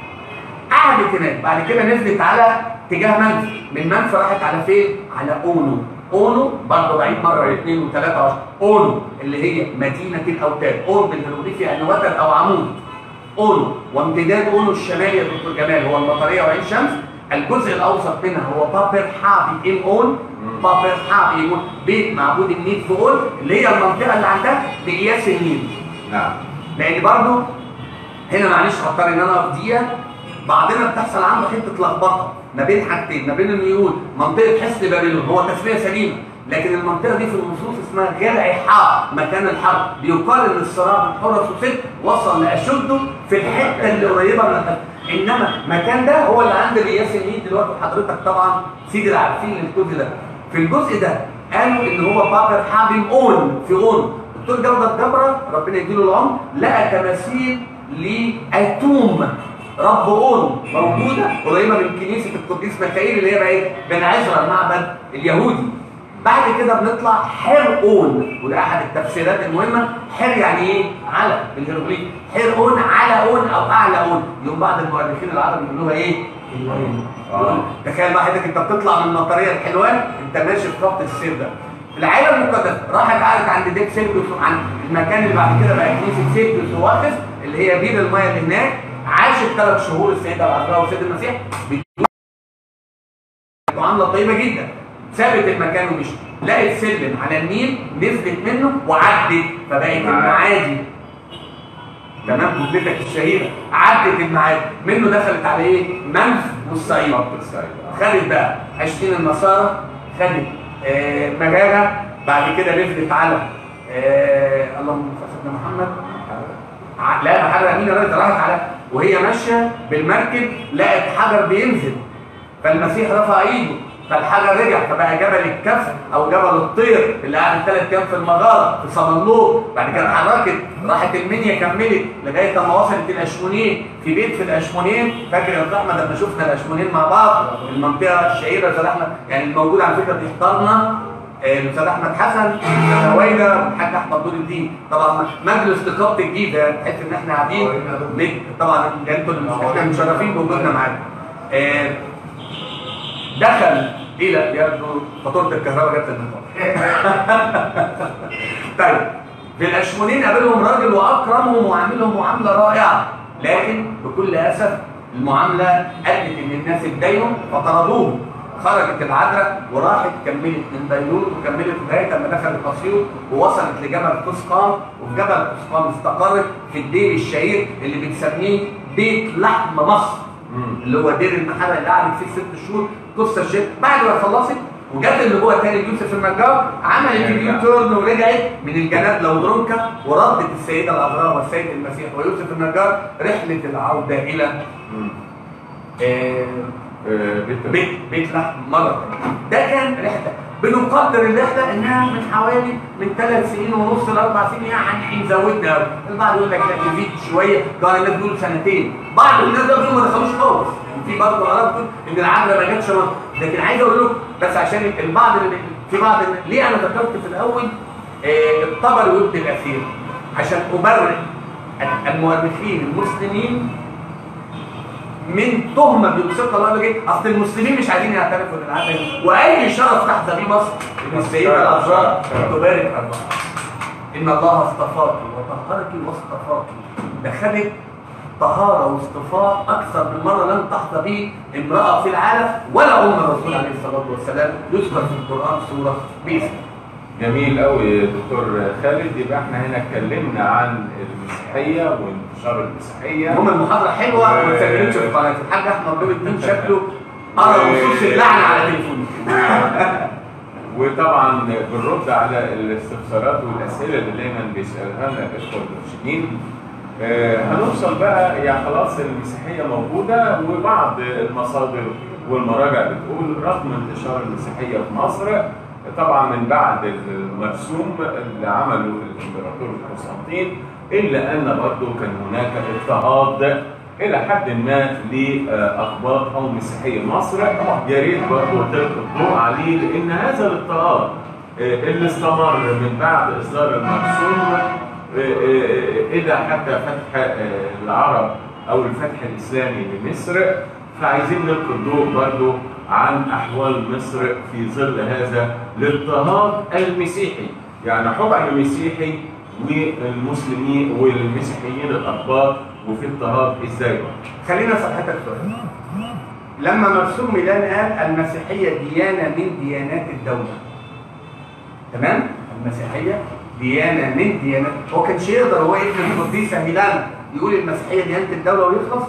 قعدت هناك بعد كده نزلت على اتجاه منف من منف راحت على فين على اونو اونو برضه بعيد مره واثنين وثلاثه وعشرة اونو اللي هي مدينه الاوتاد اونو بالهيروغليفي يعني وتد او عمود اونو وامتداد اونو الشمالي يا دكتور جمال هو المطريه وعين شمس الجزء الاوسط منها هو بابر حابي ام اون بابر حابي ام اون بيت معبود النيل في اون اللي هي المنطقه اللي عندها بقياس النيل نعم لان برضو هنا معلش هضطر ان انا اقف دقيقه بعضنا بتحصل عنده حته لخبطه ما بين حاجتين ما بين انه يقول منطقه حصن بابلون هو تسميه سليمه لكن المنطقه دي في النصوص اسمها غرع حاء مكان الحرب بيقال ان الصراع بين حرس وست وصل لاشده في الحته اللي قريبه من الحرب انما المكان ده هو اللي عند الياس النيل دلوقتي حضرتك طبعا سيدي العارفين للجزء ده في الجزء ده قالوا ان هو بابر حابب اون في اون الدكتور جودة جبرة ربنا يديله العمر لقى تماثيل لأتوم رب اون موجودة قريبة من كنيسة القديس ميخائيل اللي هي بقى ايه بن عزرا المعبد اليهودي بعد كده بنطلع حر اون وده احد التفسيرات المهمة حر يعني ايه على بالهيروغليف حر اون على اون او اعلى اون يوم بعض المؤرخين العرب يقولوها ايه العين. آه. تخيل بقى حضرتك انت بتطلع من مطريه الحلوان انت ماشي في خط السير ده العائله المقدسه راحت قعدت عند ديك سيركيوس عند المكان اللي بعد كده بقى كنيسه سيركيوس وواقف اللي هي بير المايه اللي هناك عاشت ثلاث شهور السيده العذراء والسيد المسيح معامله طيبه جدا سابت المكان ومشت لقت سلم على النيل نزلت منه وعدت فبقت المعادي تمام جملتك الشهيره عدت المعادي منه دخلت على ايه؟ منف والصعيد خط السعيد آه. خدت بقى عشرين النصارى خدت آه مجاغة بعد كده نزلت على آه اللهم صل على سيدنا محمد ع- لا محمد امين الراجل راحت على وهي ماشيه بالمركب لقت حجر بينزل فالمسيح رفع ايده فالحجر رجع فبقى جبل الكف او جبل الطير اللي قعد ثلاث ايام في المغاره في صمنلوط بعد كده اتحركت راحت المنيا كملت لغايه لما وصلت الاشمونين في بيت في الاشمونين فاكر يا استاذ احمد لما شفنا الاشمونين مع بعض المنطقه الشهيره استاذ احمد يعني الموجود على فكره بيحضرنا آه، الاستاذ احمد حسن الاستاذ هويدا والحاج احمد نور الدين طبعا مجلس نقابه الجيزه تحس ان احنا قاعدين ليه؟ طبعا انتوا اللي مش- احنا مشرفين بوجودنا معاكم آه، دخل الى يبدو فاتوره الكهرباء جت النهارده طيب في الاشمونين قابلهم راجل واكرمهم وعاملهم معامله رائعه لكن بكل اسف المعامله ادت ان الناس اتضايقوا فطردوهم خرجت العذراء وراحت كملت من بيروت وكملت لغايه لما دخلت اسيوط ووصلت لجبل قسقام وفي جبل قسقام استقرت في الدير الشهير اللي بنسميه بيت لحم مصر مم. اللي هو دير المحله اللي قعدت فيه ست شهور قصه الشيخ بعد ما خلصت وجت اللي هو تاني يوسف النجار عملت اليو تيرن ورجعت من الجناب لودرونكا وردت السيده العذراء والسيد المسيح ويوسف النجار رحله العوده الى مم. آه، آه، بيت بيت بيت لحم مره ده كان رحله بنقدر الرحله انها من حوالي من ثلاث سنين ونص لاربع سنين يعني احنا زودنا قوي البعض يقول لك لا تزيد شويه ده الناس بيقولوا سنتين بعض الناس ده بيقولوا ما دخلوش خالص في برضه قرارات بتقول ان العامله ما جاتش مصر لكن عايز اقول لكم بس عشان البعض اللي في بعض ليه انا ذكرت في الاول آه، الطبري وابن الاثير عشان ابرر المؤرخين المسلمين من تهمه بيمسكها الله يقول ايه اصل المسلمين مش عايزين يعترفوا بالعدل واي شرف تحت بيه مصر ان السيده العذراء تبارك الله ان الله اصطفاك وطهرك واصطفاك ده خدت طهاره واصطفاء اكثر من مره لم تحظى به امراه في العالم ولا ام الرسول عليه الصلاه والسلام يذكر في القران سوره باسم جميل قوي دكتور خالد يبقى احنا هنا اتكلمنا عن المسيحيه وانتشار المسيحيه هم المحاضره حلوه وما سجلتش في قناه الحاج احمد نور الدين شكله قرا نصوص اللعنه على تليفونه وطبعا بنرد على الاستفسارات والاسئله اللي دايما بيسالها لنا الاخوه المرشدين آه، هنوصل بقى يا خلاص المسيحيه موجوده وبعض المصادر والمراجع بتقول رغم انتشار المسيحيه في مصر طبعا من بعد المرسوم اللي عمله الامبراطور قسطنطين الا ان برضه كان هناك اضطهاد الى حد ما لاخبار او مسيحيه مصر يا ريت برضه تلقي الضوء عليه لان هذا الاضطهاد آه، اللي استمر من بعد اصدار المرسوم آه، آه، الى حتى فتح آه، العرب او الفتح الاسلامي لمصر فعايزين نلقي الضوء برضه عن احوال مصر في ظل هذا الاضطهاد المسيحي يعني حكم مسيحي والمسلمين والمسيحيين الاقباط وفي اضطهاد ازاي بقى؟ خلينا صحتك شويه لما مرسوم ميلان قال المسيحيه ديانه من ديانات الدوله تمام المسيحيه ديانه من ديانات هو كانش يقدر هو ابن القديسه ميلان يقول المسيحيه ديانه الدوله ويخلص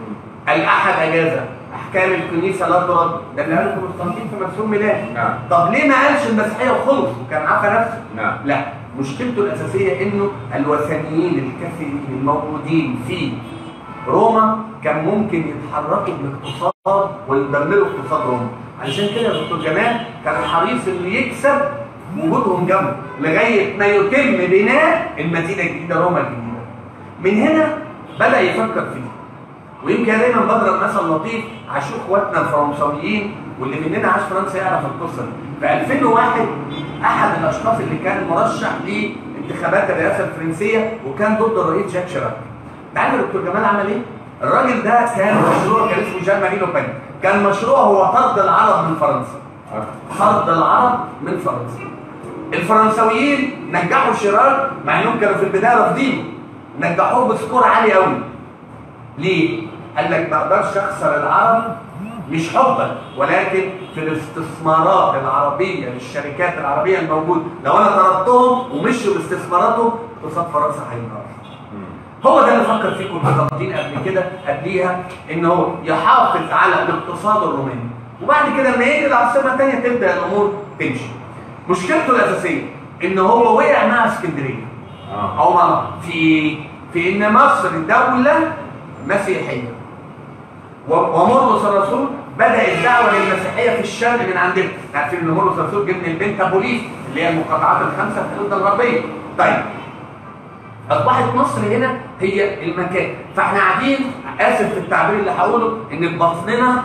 الاحد اجازه احكام الكنيسه لا ترد ده اللي قاله قسطنطين في مرسوم ميلان نعم طب ليه ما قالش المسيحيه وخلص وكان عفى نفسه نعم لا مشكلته الأساسية إنه الوثنيين الكثيرين الموجودين في روما كان ممكن يتحركوا بالاقتصاد ويدمروا اقتصاد روما علشان كده يا دكتور جمال كان حريص إنه يكسب وجودهم جنبه لغاية ما يتم بناء المدينة الجديدة روما الجديدة من هنا بدأ يفكر فيه ويمكن دايما بضرب مثل لطيف عاشوا اخواتنا الفرنساويين واللي مننا عاش فرنسا يعرف القصه دي في 2001 احد الاشخاص اللي كان مرشح لانتخابات الرئاسه الفرنسيه وكان ضد الرئيس جاك شيراك تعرف يا دكتور جمال عمل ايه؟ الراجل ده كان مشروع كان اسمه جان ماري لوبين كان مشروع هو طرد العرب من فرنسا طرد العرب من فرنسا الفرنساويين نجحوا شيراك مع انهم كانوا في البدايه رافضينه نجحوه بسكور عالي قوي ليه؟ قال لك ما اقدرش اخسر العرب مش حبا ولكن في الاستثمارات العربيه للشركات العربيه الموجوده لو انا طردتهم ومشوا باستثماراتهم اقتصاد فرنسا هينهار هو ده اللي فكر فيه قسطنطين قبل كده قبليها ان هو يحافظ على الاقتصاد الروماني وبعد كده لما يجي العاصمه الثانيه تبدا الامور تمشي مشكلته الاساسيه ان هو وقع مع اسكندريه اه او مع في في ان مصر دوله مسيحيه و- ومرقس الرسول بدا الدعوه للمسيحيه في الشرق من عندنا عارفين ان مرقس الرسول جه من البنتابوليس اللي هي المقاطعات الخمسه في الحدود الغربيه طيب اصبحت مصر هنا هي المكان فاحنا قاعدين اسف في التعبير اللي هقوله ان في بطننا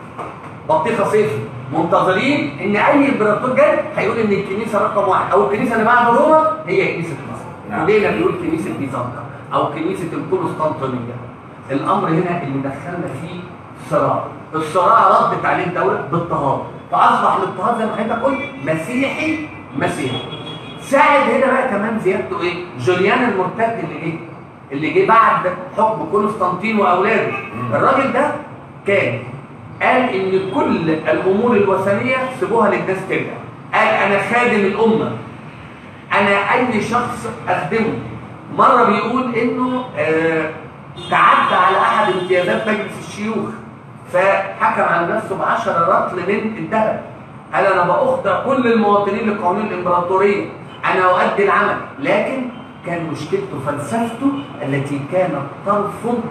بطيخه صيفي منتظرين ان اي امبراطور جاي هيقول ان الكنيسه رقم واحد او الكنيسه اللي بعد روما هي كنيسه مصر نعم. ولينا بيقول كنيسه بيزنطة او كنيسه القسطنطينيه الامر هنا اللي دخلنا فيه صراع الصراع ردت عليه الدوله باضطهاد فاصبح الاضطهاد زي ما حضرتك قلت مسيحي مسيحي ساعد هنا بقى كمان زيادته ايه جوليان المرتد اللي جه اللي جه بعد حكم قسطنطين واولاده الراجل ده كان قال ان كل الامور الوثنيه سيبوها للناس ترجع قال انا خادم الامه انا اي شخص اخدمه مره بيقول انه آه تعدى على احد امتيازات مجلس الشيوخ فحكم على نفسه ب 10 رطل من الذهب قال انا باخضع كل المواطنين لقوانين الامبراطوريه انا اؤدي العمل لكن كان مشكلته فلسفته التي كانت ترفض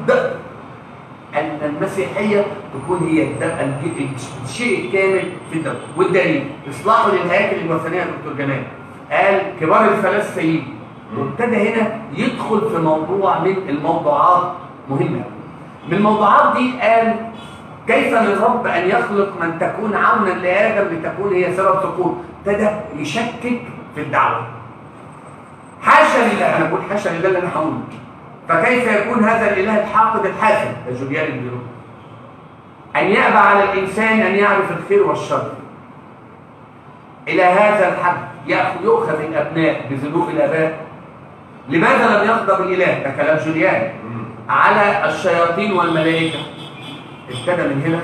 ان المسيحيه تكون هي الد- الج- الشيء الكامل في الدوله والدليل اصلاحه للهياكل الوثنيه يا دكتور جمال قال كبار الفلاسفه يجوا وابتدى هنا يدخل في موضوع من الموضوعات مهمه من الموضوعات دي قال كيف للرب ان يخلق من تكون عونا لادم لتكون هي سبب سقوط ابتدى يشكك في الدعوه حاشا لله انا بقول حاشا لله اللي انا هقوله فكيف يكون هذا الاله الحاقد الحاسد ده جوليان اللي بيقول ان يأبى على الانسان ان يعرف الخير والشر الى هذا الحد ياخذ يؤخذ الابناء بذنوب الاباء لماذا لم يغضب الاله ده كلام جوليان على الشياطين والملائكه ابتدى من هنا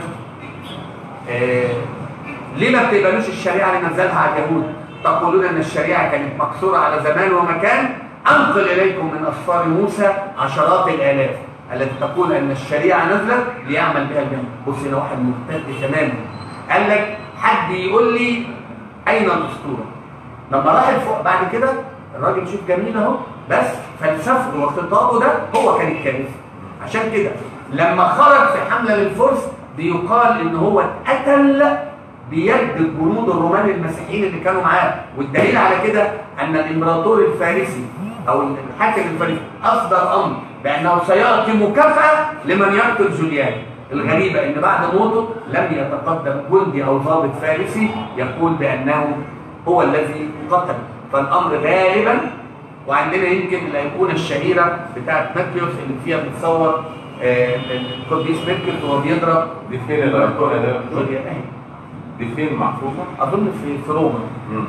آه ليه ما بتقبلوش الشريعه اللي نزلها على اليهود تقولون ان الشريعه كانت مقصوره على زمان ومكان انقل اليكم من اسفار موسى عشرات الالاف التي تقول ان الشريعه نزلت ليعمل بها الجميع بص هنا واحد مرتد تماما قال لك حد يقول لي اين الاسطوره لما راح فوق بعد كده الراجل شوف جميل اهو بس فلسفته وخطابه ده هو كان الكنيسه عشان كده لما خرج في حمله للفرس بيقال ان هو اتقتل بيد الجنود الرومان المسيحيين اللي كانوا معاه والدليل على كده ان الامبراطور الفارسي او الحاكم الفارسي اصدر امر بانه سيعطي مكافاه لمن يقتل جوليان الغريبه ان بعد موته لم يتقدم جندي او ضابط فارسي يقول بانه هو الذي قتل فالامر غالبا وعندنا يمكن الايقونه الشهيره بتاعت ماكيوس اللي فيها بتصور آه، القديس ميركل وهو بيضرب دي فين الايقونه ده؟ جوليان أهي. دي فين محفوظه؟ اظن في في روما مم.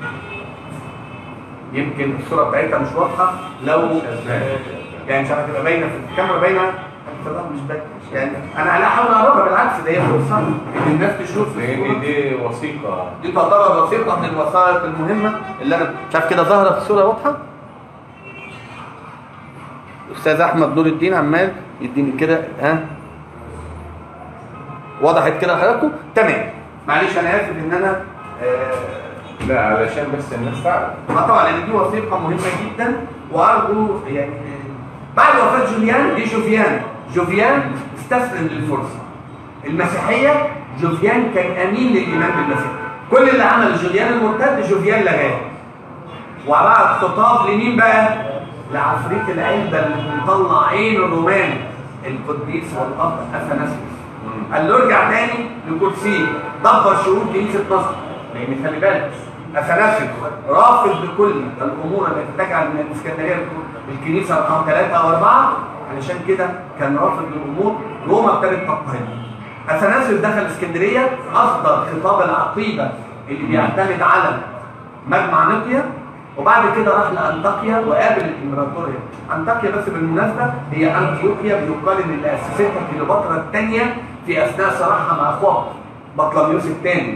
يمكن الصوره بتاعتها مش واضحه لو آه، يعني مش هتبقى باينه في الكاميرا باينه هتبقى مش باينه يعني انا لا احاول اقربها بالعكس ده هي فرصه ان الناس تشوف لان الصورة. دي وثيقه دي تعتبر وثيقه من الوثائق المهمه اللي انا مش عارف كده ظاهره في الصوره واضحه استاذ احمد نور الدين عمال يديني كده ها وضحت كده لحضراتكم تمام معلش انا اسف ان انا آه لا علشان بس الناس تعرف اه طبعا لان دي وثيقه مهمه جدا وارجو يعني بعد وفاه جوليان دي جوفيان جوفيان استسلم للفرصه المسيحيه جوفيان كان امين للايمان بالمسيح كل اللي عمل جوليان المرتد جوفيان لغاه وبعد خطاب لمين بقى لعفريت العلبه اللي مطلع عين الرومان القديس والاب اثناسيوس قال له ارجع تاني لكرسيه دبر شؤون كنيسه مصر لان خلي بالك اثناسيوس رافض بكل الامور التي تجعل من الاسكندريه الكنيسه رقم ثلاثه او اربعه علشان كده كان رافض للامور روما ابتدت تضطهد اثناسيوس دخل اسكندريه اصدر خطاب العقيده اللي بيعتمد على مجمع نقيا وبعد كده راح لانطاكيا وقابل الامبراطوريه انطاكيا بس بالمناسبه هي انطيوكيا بيقال ان اللي اسستها كليوباترا الثانيه في اثناء صراعها مع اخوها بطلميوس الثاني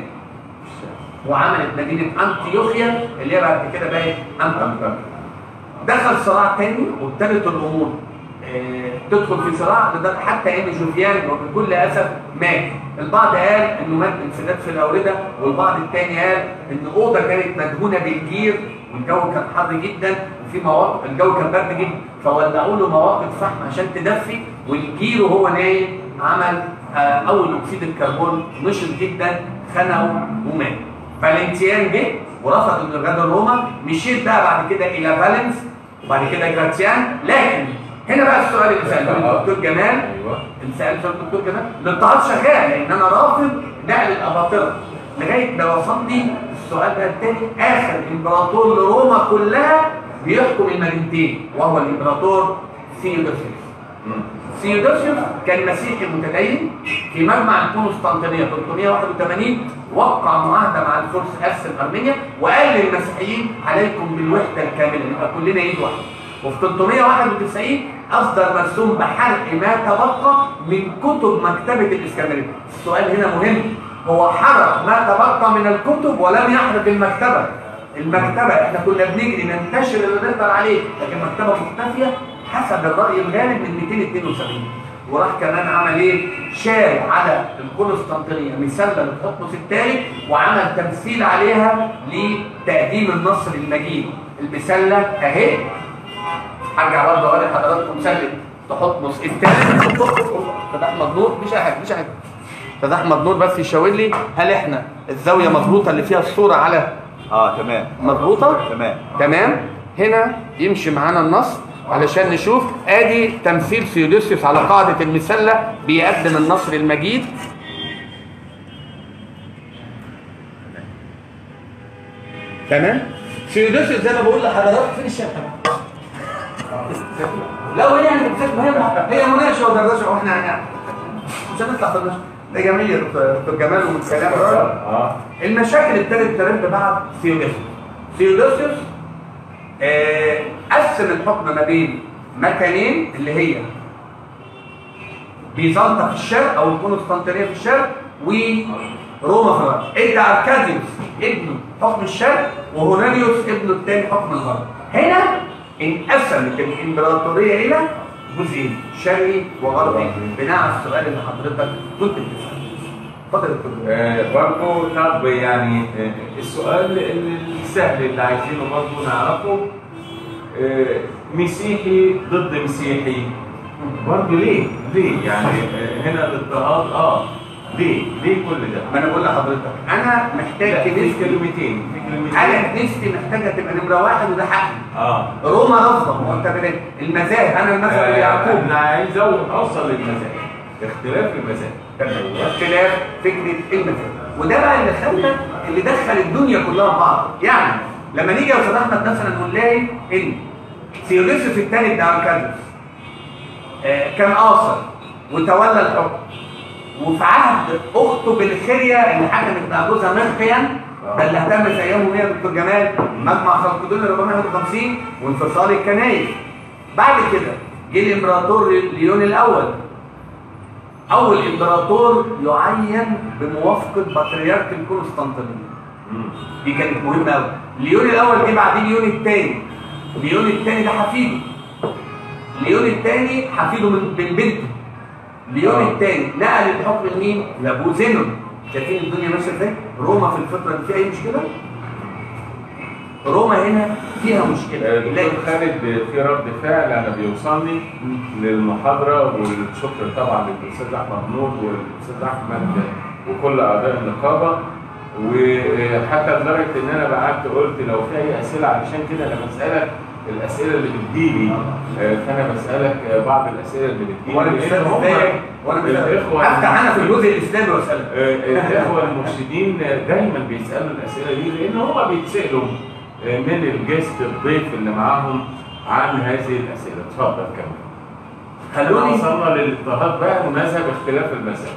وعملت مدينه انطيوخيا اللي هي بعد كده بقت انطاكيا دخل صراع تاني وابتدت الامور آه، تدخل في صراع لدرجه حتى ايام جوفيان وبكل اسف مات البعض قال انه مات انسداد في الاورده والبعض الثاني قال ان اوضه كانت مدهونه بالجير والجو كان حر جدا وفي مواقف الجو كان برد جدا فولعوا له مواقف فحم عشان تدفي والجير وهو نايم عمل آه، اول اكسيد الكربون نشط جدا خنقه ومات فالنتيان جه ورفض انه يغادر روما مشيت بقى بعد كده الى فالنس وبعد كده جراتيان لكن هنا بقى السؤال اللي ساله الدكتور جمال ايوه اللي سال سؤال الدكتور جمال الاضطهاد شغال لان انا رافض نقل الاباطره لغايه ما وصلني السؤال ده التاني اخر امبراطور لروما كلها بيحكم المدينتين وهو الامبراطور ثيودوسيوس مم. ثيودوسيوس كان مسيحي متدين في مجمع القسطنطينيه 381 وقع معاهده مع الفرس قسم ارمينيا وقال للمسيحيين عليكم بالوحده الكامله نبقى كلنا ايد واحده وفي 391 اصدر مرسوم بحرق ما تبقى من كتب مكتبه الاسكندريه السؤال هنا مهم هو حرق ما تبقى من الكتب ولم يحرق المكتبه المكتبه احنا كنا بنجري ننتشر اللي نقدر عليه لكن المكتبه مختفيه حسب الراي الغالب من 272 وراح كمان عمل ايه شال على القسطنطينيه مسله لتحتمس الثالث وعمل تمثيل عليها لتقديم النصر المجيد المسله اهي هرجع برضه اوري حضراتكم مسله تحتمس الثالث فتح احمد نور مش احد مش احد فتح احمد نور بس يشاور لي هل احنا الزاويه مظبوطه اللي فيها الصوره على اه تمام مظبوطه تمام تمام هنا يمشي معانا النص علشان نشوف ادي تمثيل سيودوسيوس على قاعدة المسلة بيقدم النصر المجيد تمام سيودوسيوس زي ما بقول لحضرتك فين الشبكة لا وهي يعني بتسيب مهمة هي مناقشة ودردشة واحنا يعني مش هنطلع في النشر ده جميل يا دكتور دكتور جمال والكلام اه المشاكل ابتدت ترد بعد ثيودوسيوس ثيودوسيوس آه، قسم الحكم ما بين مكانين اللي هي بيزنطة في الشرق او القسطنطينيه في الشرق وروما في الغرب ادى اركاديوس ابنه حكم الشرق وهوناريوس ابنه الثاني حكم الغرب هنا انقسمت الامبراطوريه الى جزئين شرقي وغربي بناء على السؤال اللي حضرتك كنت بتساله اتفضل يا دكتور آه، برضو طب يعني آه، السؤال السهل اللي عايزينه برضو نعرفه آه، مسيحي ضد مسيحي برضو ليه؟ ليه؟ يعني آه، هنا الاضطهاد اه ليه؟ ليه كل ده؟ ما انا بقول لحضرتك انا محتاج لا، في كنيستي كلمتين في كلمتين انا كنيستي محتاجه تبقى نمره واحد وده حقي اه روما رافضه معتبرين المذاهب انا المذهب آه، اليعقوبي انا عايز أو- اوصل للمذاهب اختلاف المذاهب اختلاف فكره المذهب وده بقى اللي خلى اللي دخل الدنيا كلها في بعض يعني لما نيجي يا استاذ احمد مثلا نلاقي ان ثيودوسيوس الثاني بتاع اركادوس آه، كان قاصر وتولى الحكم وفي عهد اخته بالخريه اللي حكمت مع جوزها مرقيا ده اللي اهتم في ايامه هي دكتور جمال مجمع خلقدون 451 وانفصال الكنائس بعد كده جه الامبراطور ليون الاول اول امبراطور يعين بموافقه بطريرك القسطنطينيه مم. دي كانت مهمه قوي ليون الاول جه بعدين ليون الثاني ليون الثاني ده حفيده ليون الثاني حفيده من من بنته ليون آه. الثاني نقل الحكم لمين لابو زينون شايفين الدنيا ماشيه ازاي روما في الفتره دي فيها اي مشكله روما هنا فيها مشكله آه، دكتور لكن خالد في رد فعل انا بيوصلني للمحاضره والشكر طبعا للاستاذ احمد نور والاستاذ احمد وكل اعضاء النقابه وحتى لدرجه ان انا بعت قلت لو في اي اسئله علشان كده انا بسالك الاسئله اللي بتجيلي آه، فانا بسالك آه، بعض الاسئله اللي بتجيلي وانا مش لأن فاهم هم ازاي وانا مش الإخوة فاهم افتح انا في الجزء الاسلامي واسالك آه، الاخوه المرشدين دايما بيسالوا الاسئله دي لان هم بيتسالوا آه، من الجست الضيف اللي معاهم عن هذه الاسئله اتفضل كمل خلوني وصلنا للاضطهاد بقى ومذهب اختلاف المذهب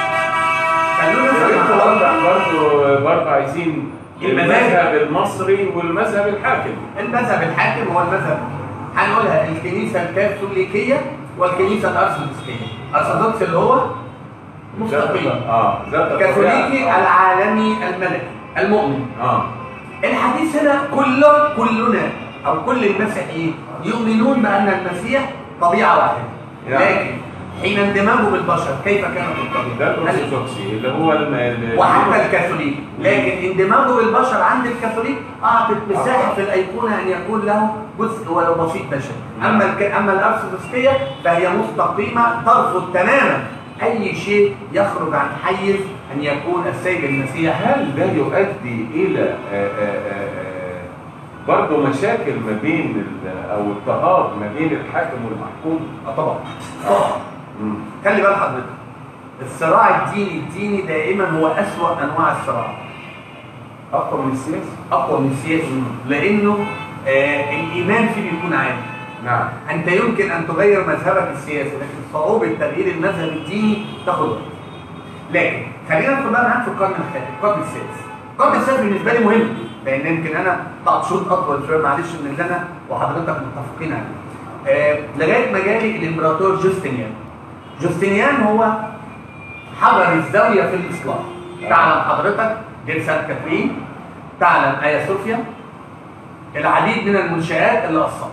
خلوني يا ريت أسأل توضح برضه برضه عايزين المذاهب. المذهب المصري والمذهب الحاكم المذهب الحاكم هو المذهب هنقولها الكنيسه الكاثوليكيه والكنيسه الارثوذكسيه الارثوذكس اللي هو مستقيم اه ذات الكاثوليكي الطبيعة. العالمي الملكي المؤمن اه الحديث هنا كله كلنا او كل المسيحيين يؤمنون بان المسيح طبيعه واحده يعني. لكن حين اندماجه بالبشر كيف كانت ده الطبيعه؟ هل- الارثوذكسي اللي هو الم- ال- وحتى الكاثوليك لكن اندماجه بالبشر عند الكاثوليك اعطت مساحه في الايقونه ان يكون له جزء ولو بسيط بشري اما الك... اما الارثوذكسيه فهي مستقيمه ترفض تماما اي شيء يخرج عن حيز ان يكون السيد المسيح هل ده يؤدي الى آه، آه، آه، برضه مشاكل ما بين ال- او اضطهاد ما بين الحاكم والمحكوم؟ آه طبعا طبعا مم. خلي بال حضرتك الصراع الديني الديني دائما هو اسوا انواع الصراع اقوى من السياسه؟ اقوى من السياسي لانه آه الايمان فيه بيكون عالي نعم انت يمكن ان تغير مذهبك السياسي لكن صعوبه تغيير المذهب الديني تاخد وقت لكن خلينا ندخل بقى معاك في القرن الخامس القرن السادس القرن السادس بالنسبه لي مهم لان يمكن انا بعد شوط اطول شويه معلش من اللي انا وحضرتك متفقين عليه آه لغايه ما جالي الامبراطور جوستنيان جوستنيان هو حجر الزاويه في الاصلاح تعلم حضرتك دير سانت كاترين تعلم ايا صوفيا العديد من المنشآت اللي أصلا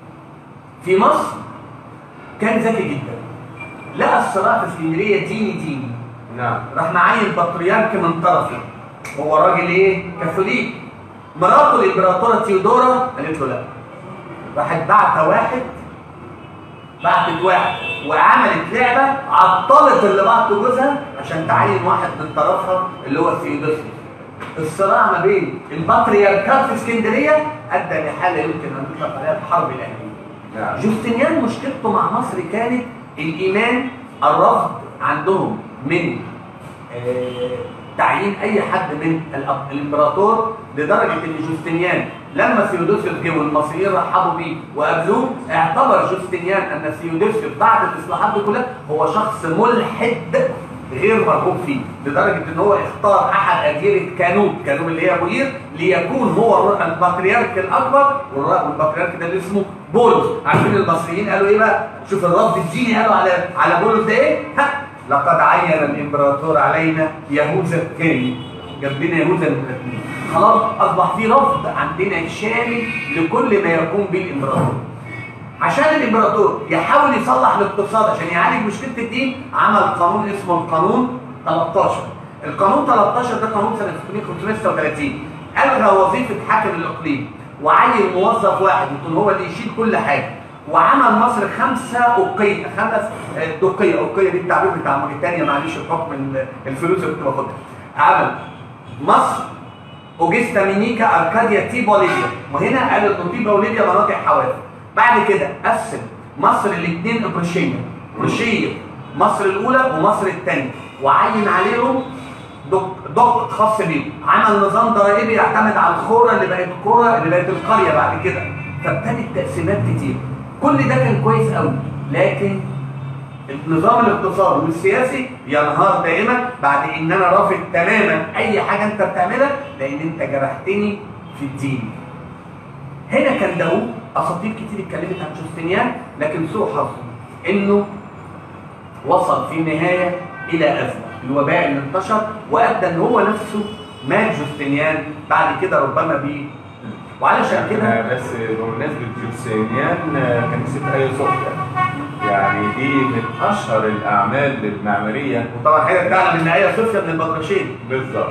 في مصر كان ذكي جدا لقى الصراع في اسكندريه ديني ديني نعم راح معين بطريرك من طرفه هو راجل ايه كاثوليك مراته الامبراطوره تيودورا قالت له لا راحت بعت واحد بعتت واحد وعملت لعبه عطلت اللي بعته جوزها عشان تعين واحد من طرفها اللي هو ثيودوسيوس الصراع ما بين البطريركات في اسكندريه ادى لحاله يمكن ان نطلق عليها الحرب الاهليه نعم جوستنيان مشكلته مع مصر كانت الايمان الرفض عندهم من آه، تعيين اي حد من الأب- الامبراطور لدرجه ان جوستنيان لما ثيودوسيوس جه والمصريين رحبوا بيه وقابلوه اعتبر جوستنيان ان ثيودوسيوس بعد الاصلاحات دي كلها هو شخص ملحد غير مرغوب فيه لدرجه ان هو اختار احد اديره كانوب كانوب اللي هي مدير ليكون هو الر- البطريرك الاكبر والر- والبطريرك ده اللي اسمه بولس عارفين المصريين قالوا ايه بقى شوف الرفض الديني قالوا على على بولس ده ايه ها لقد عين الامبراطور علينا يهوذا الثاني جنبنا يهوذا الاثنين خلاص اصبح في رفض عندنا شامل لكل ما يقوم به الامبراطور عشان الامبراطور يحاول يصلح الاقتصاد عشان يعالج مشكله الدين عمل قانون اسمه القانون 13 القانون 13 ده قانون سنه 1536 الغى وظيفه حاكم الاقليم وعين موظف واحد يكون هو اللي يشيل كل حاجه وعمل مصر خمسه اوقيه خمس آه، دوقيه اوقيه دي التعبير بتاع موريتانيا معلش بحكم ال- الفلوس اللي كنت باخدها عمل مصر اوجستا مينيكا اركاديا تيبا وليبيا وهنا قال ان تيبا وليبيا مناطق حواف بعد كده قسم مصر الاثنين اقرشيه قرشيه مصر الاولى ومصر الثانيه وعين عليهم دق- ضبط خاص بيهم عمل نظام ضرائبي يعتمد على الخوره اللي بقت كوره اللي بقت القريه بعد كده فابتدت تقسيمات كتير كل ده كان كويس قوي لكن النظام الاقتصادي والسياسي ينهار دائما بعد ان انا رافض تماما اي حاجه انت بتعملها لان انت جرحتني في الدين هنا كان داوود اساطير كتير اتكلمت عن جوستنيان لكن سوء حظه انه وصل في النهايه الى ازمه الوباء اللي انتشر وادى ان هو نفسه مات جوستنيان بعد كده ربما بيه وعلشان كده آه، بس بمناسبة جوسينيان آه، كنيسة آيا صوفيا يعني دي من أشهر الأعمال المعمارية وطبعا حضرتك تعلم ان ايه صوفيا من البطرشين بالظبط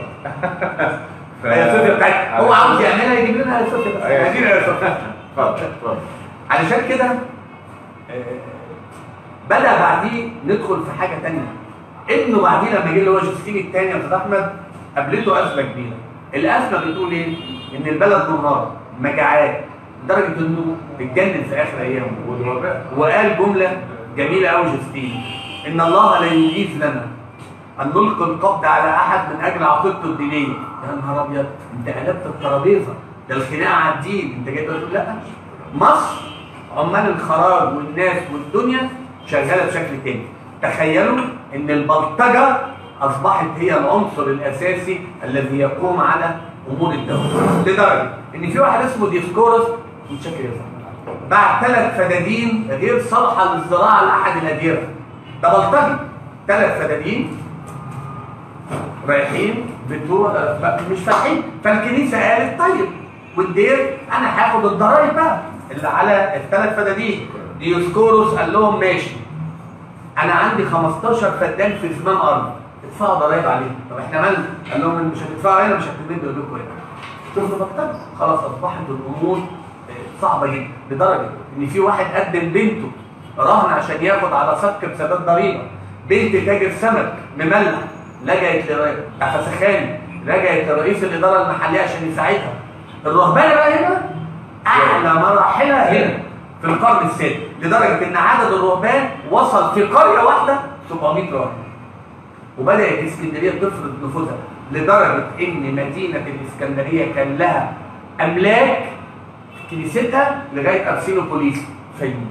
ف- ايه صوفيا بتاعت هو عاوز يعملها يجيب لنا ايه صوفيا بس آيا عايزين ايه صوفيا اتفضل اتفضل علشان كده آه، بدأ بعديه ندخل في حاجة تانية انه بعديه لما جه اللي هو جوزفين الثاني يا استاذ احمد قابلته ازمه كبيره الازمه بتقول ايه؟ ان البلد منهاره مجاعات لدرجه انه اتجنن في اخر ايامه والوباء وقال جمله جميله قوي جوزفين ان الله لا يجيز لنا ان نلقي القبض على احد من اجل عقيدته الدينيه يا نهار ابيض انت قلبت الترابيزه ده الخناقه على الدين انت جاي تقول لا مصر عمال الخراج والناس والدنيا شغاله بشكل تاني تخيلوا ان البلطجه اصبحت هي العنصر الاساسي الذي يقوم على امور الدوله لدرجه ان في واحد اسمه ديسكورس متشكر يا فندم. باع ثلاث فدادين غير صالحه للزراعه لاحد الاديره ده بلطجي ثلاث فدادين رايحين بتوع مش فاتحين فالكنيسه قالت طيب والدير انا هاخد الضرايب بقى اللي على الثلاث فدادين ديوسكوروس قال لهم ماشي انا عندي 15 فدان في زمام ارض ادفعوا ضرايب عليهم طب احنا مالنا قال لهم مش هتدفعوا هنا مش هتمدوا ايديكم هنا شوفوا مكتب خلاص اصبحت الامور آه، صعبه جدا لدرجه ان في واحد قدم بنته رهن عشان ياخد على صك بسداد ضريبه بنت تاجر سمك مملح لجأت لرئيس فسخاني لجأت لرئيس الاداره المحليه عشان يساعدها الرهبانه بقى هنا اعلى مراحلها هنا في القرن السادس لدرجه ان عدد الرهبان وصل في قريه واحده 700 راهب وبدات اسكندريه تفرض نفوذها لدرجه ان مدينه الاسكندريه كان لها املاك في كنيستها لغايه ارسينوبوليس فيوم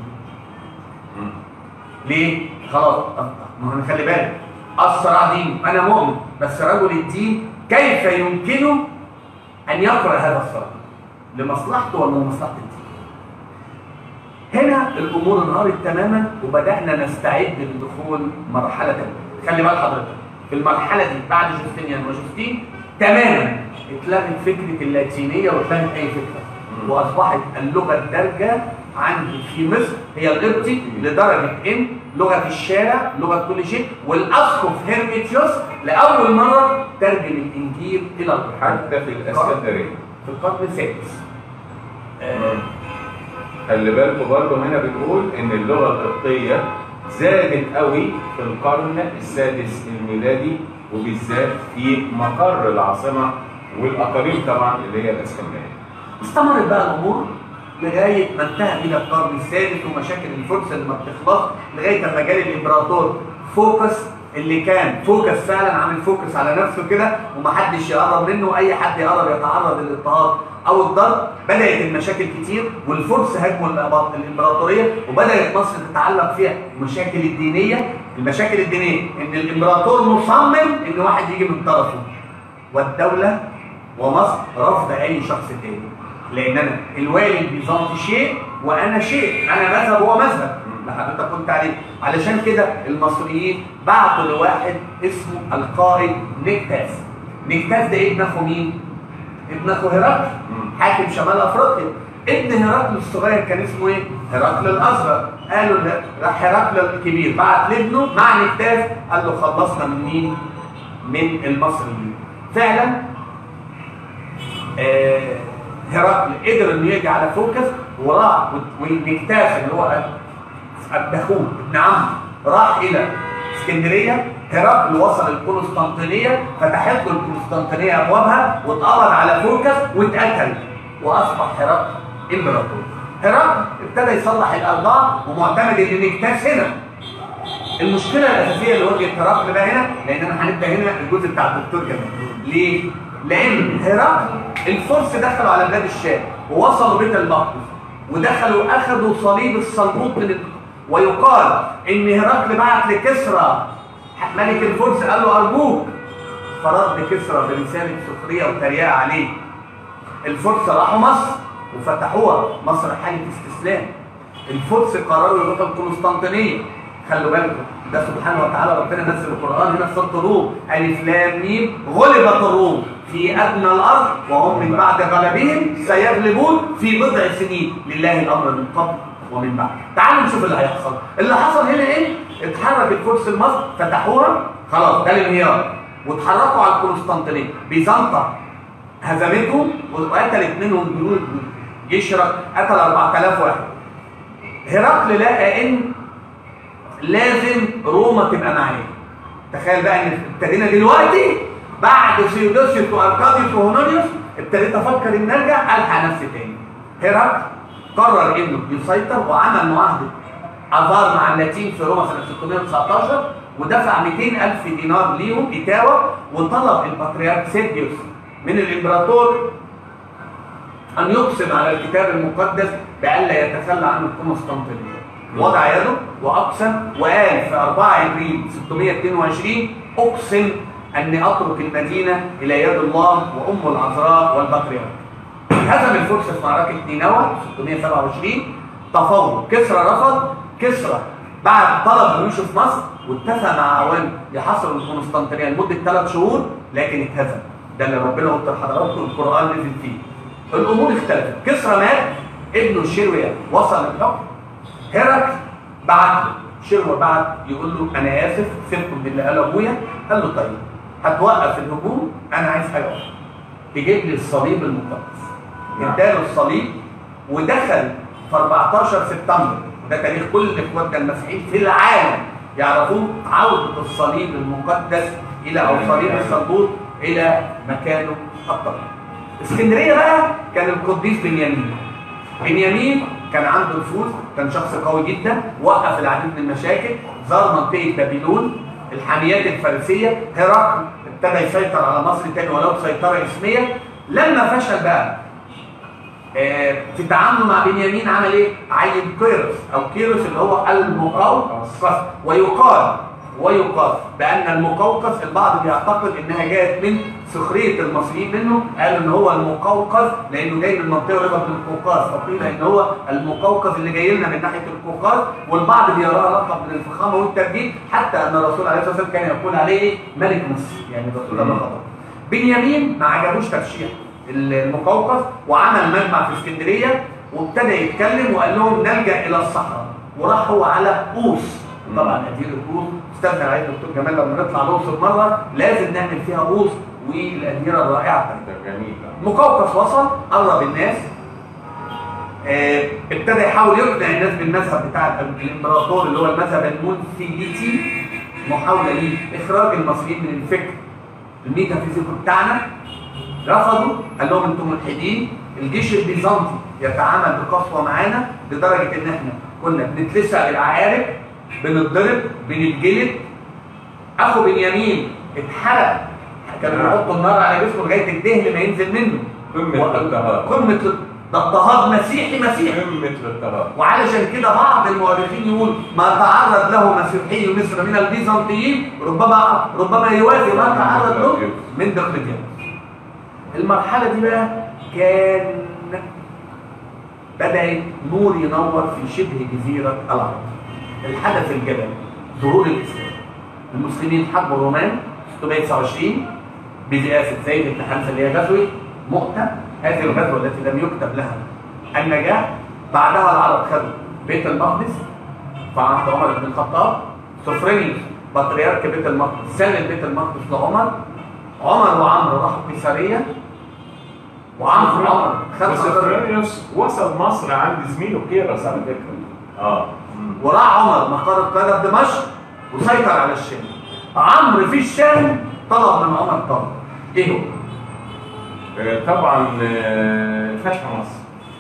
ليه؟ خلاص ما هو خلي بالك الصراع دين انا مؤمن بس رجل الدين كيف يمكنه ان يقرا هذا الصراع لمصلحته ولا لمصلحه الدين هنا الامور انهارت تماما وبدانا نستعد لدخول مرحله تانية خلي بال حضرتك في المرحله دي بعد جوستينيان وجوستين تماما اتلغت فكره اللاتينيه واتلغت اي فكره واصبحت اللغه الدارجه عندي في مصر هي القبطي لدرجه ان لغه الشارع لغه كل شيء والاسقف هيرميتيوس لاول مره ترجم الانجيل الى القرآن حتى في الاسكندريه في القرن السادس آه، خلي بالكم برضه هنا بنقول ان اللغه القبطيه زادت قوي في القرن السادس الميلادي وبالذات في مقر العاصمه والاقاليم طبعا اللي هي الاسكندريه. استمرت بقى الامور لغايه ما انتهى بينا القرن السادس ومشاكل الفرس اللي ما بتخلص لغايه ما جالي الامبراطور فوكس اللي كان فوكس فعلا عامل فوكس على نفسه كده ومحدش يقرب منه واي حد يقرب يتعرض للاضطهاد او الضرب بدات المشاكل كتير والفرس هاجموا الأب- الامبراطوريه وبدات مصر تتعلق فيها المشاكل الدينيه المشاكل الدينيه ان الامبراطور مصمم ان واحد يجي من طرفه والدوله ومصر رفض اي شخص تاني لان انا الوالي البيزنطي شيء وانا شيء انا مذهب وهو مذهب اللي حضرتك قلت عليه علشان كده المصريين بعتوا لواحد اسمه القائد نكتاس نكتاس ده ابن اخو مين؟ ابن اخو هرقل حاكم شمال افريقيا ابن هرقل الصغير كان اسمه ايه؟ هرقل الاصغر قالوا له راح هرقل الكبير بعت لابنه مع نكتاس قال له خلصنا من مين؟ من المصريين فعلا آه، هرقل قدر انه يجي على فوكس وراح والنكتاس اللي هو ابن اخوه ابن عمه راح الى اسكندريه هرقل وصل القسطنطينيه فتحت له القسطنطينيه ابوابها واتقبض على فوكس واتقتل واصبح هرقل امبراطور هرقل ابتدى يصلح الاوضاع ومعتمد ان نكتاس هنا المشكله الاساسيه اللي واجهت هرقل بقى هنا لان انا هنبدا هنا الجزء بتاع الدكتور جمال ليه؟ لان هرقل الفرس دخلوا على بلاد الشام ووصلوا بيت المقدس ودخلوا اخذوا صليب الصلبوط من ال- ويقال ان هرقل بعت لكسرى ملك الفرس قال له ارجوك فرد كسرى برساله سخريه وتريقه عليه الفرس راحوا مصر وفتحوها مصر حاله استسلام الفرس قرروا يروحوا القسطنطينيه خلوا بالكم ده سبحانه وتعالى ربنا نزل القران هنا في سوره الروم الف لام ميم غلبت الروم في ادنى الارض وهم من بعد غلبهم سيغلبون في بضع سنين لله الامر من قبل ومن بعد تعالوا نشوف اللي هيحصل اللي حصل هنا ايه اتحرك الفرس لمصر فتحوها خلاص ده الانهيار واتحركوا على القسطنطينيه بيزنطه هزمتهم وقتلت منهم جنود جيش هرقل قتل 4000 واحد هرقل لقى ان لازم روما تبقى معايا تخيل بقى ان ابتدينا دلوقتي بعد سيودوسيوس واركاديوس وهونوريوس ابتديت افكر ان ارجع الحق نفسي تاني هرقل قرر انه يسيطر وعمل معاهده اثار مع اللاتين في روما سنه 619 ودفع 200 الف دينار ليهم اتاوه وطلب البطريرك سيرجيوس من الامبراطور ان يقسم على الكتاب المقدس بألا يتخلى عن القسطنطينيه وضع يده واقسم وقال في 4 ابريل 622 اقسم اني اترك المدينه الى يد الله وام العذراء والبطريرك هزم الفرس في معركه نينوى 627 تفاوضوا كسرى رفض كسرى بعد طلب انه يشوف مصر واتفق مع عوام يحاصروا القسطنطينيه لمده ثلاث شهور لكن اتهزم ده اللي ربنا قلت لحضراتكم القران نزل فيه الامور اختلفت كسرى مات ابنه شرويا وصل للحكم هرقل بعت له شروى بعت يقول له انا اسف سيبكم باللي قاله ابويا قال له طيب هتوقف الهجوم انا عايز حاجه واحده تجيب لي الصليب المقدس اداله الصليب ودخل في 14 سبتمبر ده تاريخ كل اخواتنا المسيحيين في العالم يعرفوه عودة الصليب المقدس الى او صليب الصلبوط الى مكانه الطبيعي. اسكندريه بقى كان القديس بنيامين. بنيامين كان عنده نفوذ كان شخص قوي جدا وقف العديد من المشاكل زار منطقه بابلون الحاميات الفارسيه هرقل ابتدى يسيطر على مصر تاني ولو سيطره اسميه لما فشل بقى آه، في تعامله مع بنيامين عمل ايه؟ عين كيروس او كيروس اللي هو المقاوم ويقال ويقال بان المقوقس البعض بيعتقد انها جاءت من سخريه المصريين منه قالوا ان هو المقوقس لانه جاي من منطقه قريبه من القوقاز فقيل ان هو المقوقس اللي جاي لنا من ناحيه القوقاز والبعض بيراها لقب من الفخامه والتمجيد حتى ان الرسول عليه الصلاه والسلام كان يقول عليه إيه؟ ملك مصر يعني الرسول ده لقبه بنيامين ما عجبوش ترشيح المقوقس وعمل مجمع في اسكندريه وابتدى يتكلم وقال لهم نلجا الى الصحراء وراح هو على قوس طبعا ادير القوس استاذنا العيد دكتور جمال لما نطلع الاقصر مره لازم نعمل فيها قوس والاديره الرائعه بتاعتها ده جميل مقوقس وصل قرب الناس آه، ابتدى يحاول يقنع الناس بالمذهب بتاع الامبراطور اللي هو المذهب المونثيليتي محاوله ليه اخراج المصريين من الفكر الميتافيزيقي بتاعنا رفضوا قال لهم انتم ملحدين الجيش البيزنطي يتعامل بقسوه معانا لدرجه ان احنا كنا بنتلسع بالعقارب بنتضرب بنتجلد اخو بنيامين اتحرق كانوا بيحطوا النار على جسمه لغايه الدهن ما ينزل منه قمة الاضطهاد. قمه ده اضطهاد مسيحي مسيحي قمة الاضطهاد وعلشان كده بعض المؤرخين يقول ما تعرض له مسيحي مصر من البيزنطيين ربما ربما يوازي ما تعرض له من دقيقتين المرحله دي بقى كان بدا نور ينور في شبه جزيره العرب الحدث الجبلي ظهور الاسلام المسلمين حاربوا الرومان 629 برئاسه زيد بن حمزه اللي هي غزوه مؤتة هذه الغزوه التي لم يكتب لها النجاح بعدها العرب خدوا بيت المقدس في عهد عمر بن الخطاب سفرينيوس بطريرك بيت المقدس سلم بيت المقدس لعمر عمر وعمرو راحوا قيصريه وعمرو عمر خد بس قرار- فرانيوس وصل مصر عند زميله كيرس على فكرة اه مم. وراح عمر مقر القاهره في دمشق وسيطر على الشام عمرو في الشام طلب من عمر طلب ايه هو؟ آه، طبعا آه، فتح مصر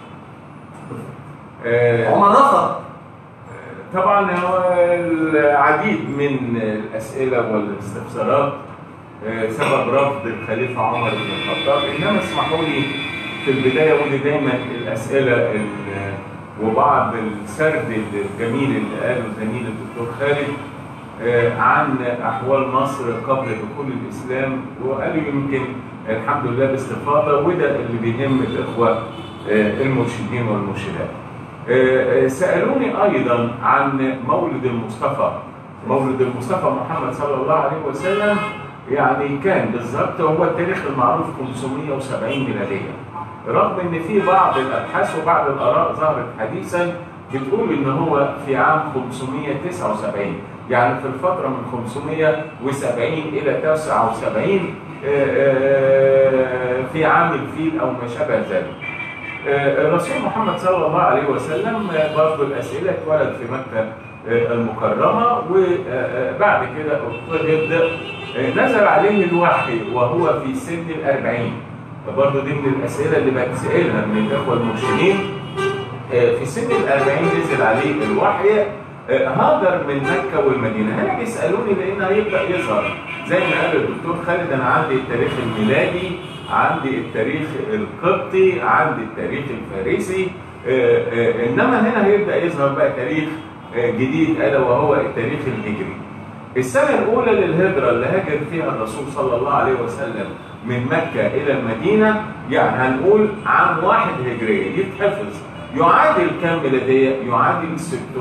آه، عمر رفض طبعا هو العديد من الاسئله والاستفسارات آه، سبب رفض الخليفه عمر بن الخطاب انما اسمحوا لي في البدايه اقول دايما الاسئله ال- وبعض السرد الجميل اللي قاله زميل الدكتور خالد آه، عن احوال مصر قبل دخول الاسلام وقالوا يمكن الحمد لله باستفاضه وده اللي بيهم الاخوه آه، المرشدين والمرشدات. آه، آه، سالوني ايضا عن مولد المصطفى مولد المصطفى محمد صلى الله عليه وسلم يعني كان بالظبط هو التاريخ المعروف 570 ميلاديه رغم ان في بعض الابحاث وبعض الاراء ظهرت حديثا بتقول ان هو في عام 579 يعني في الفتره من 570 الى 79 آه، آه، في عام الفيل او ما شابه ذلك آه، الرسول محمد صلى الله عليه وسلم آه، برضه الاسئله اتولد في مكه آه، المكرمه وبعد كده اضطهد آه، نزل عليه الوحي وهو في سن الأربعين فبرضه دي من الاسئله اللي بتسالها من الاخوه المرشدين آه، في سن الأربعين نزل عليه الوحي آه، هاجر من مكة والمدينة هنا بيسألوني لأن هيبدأ يظهر زي ما قال الدكتور خالد أنا عندي التاريخ الميلادي عندي التاريخ القبطي عندي التاريخ الفارسي آه، آه، إنما هنا هيبدأ يظهر بقى تاريخ آه، جديد ألا وهو التاريخ الهجري السنة الأولى للهجرة اللي هاجر فيها الرسول صلى الله عليه وسلم من مكة إلى المدينة يعني هنقول عام واحد هجرية يتحفظ يعادل كام ميلادية؟ يعادل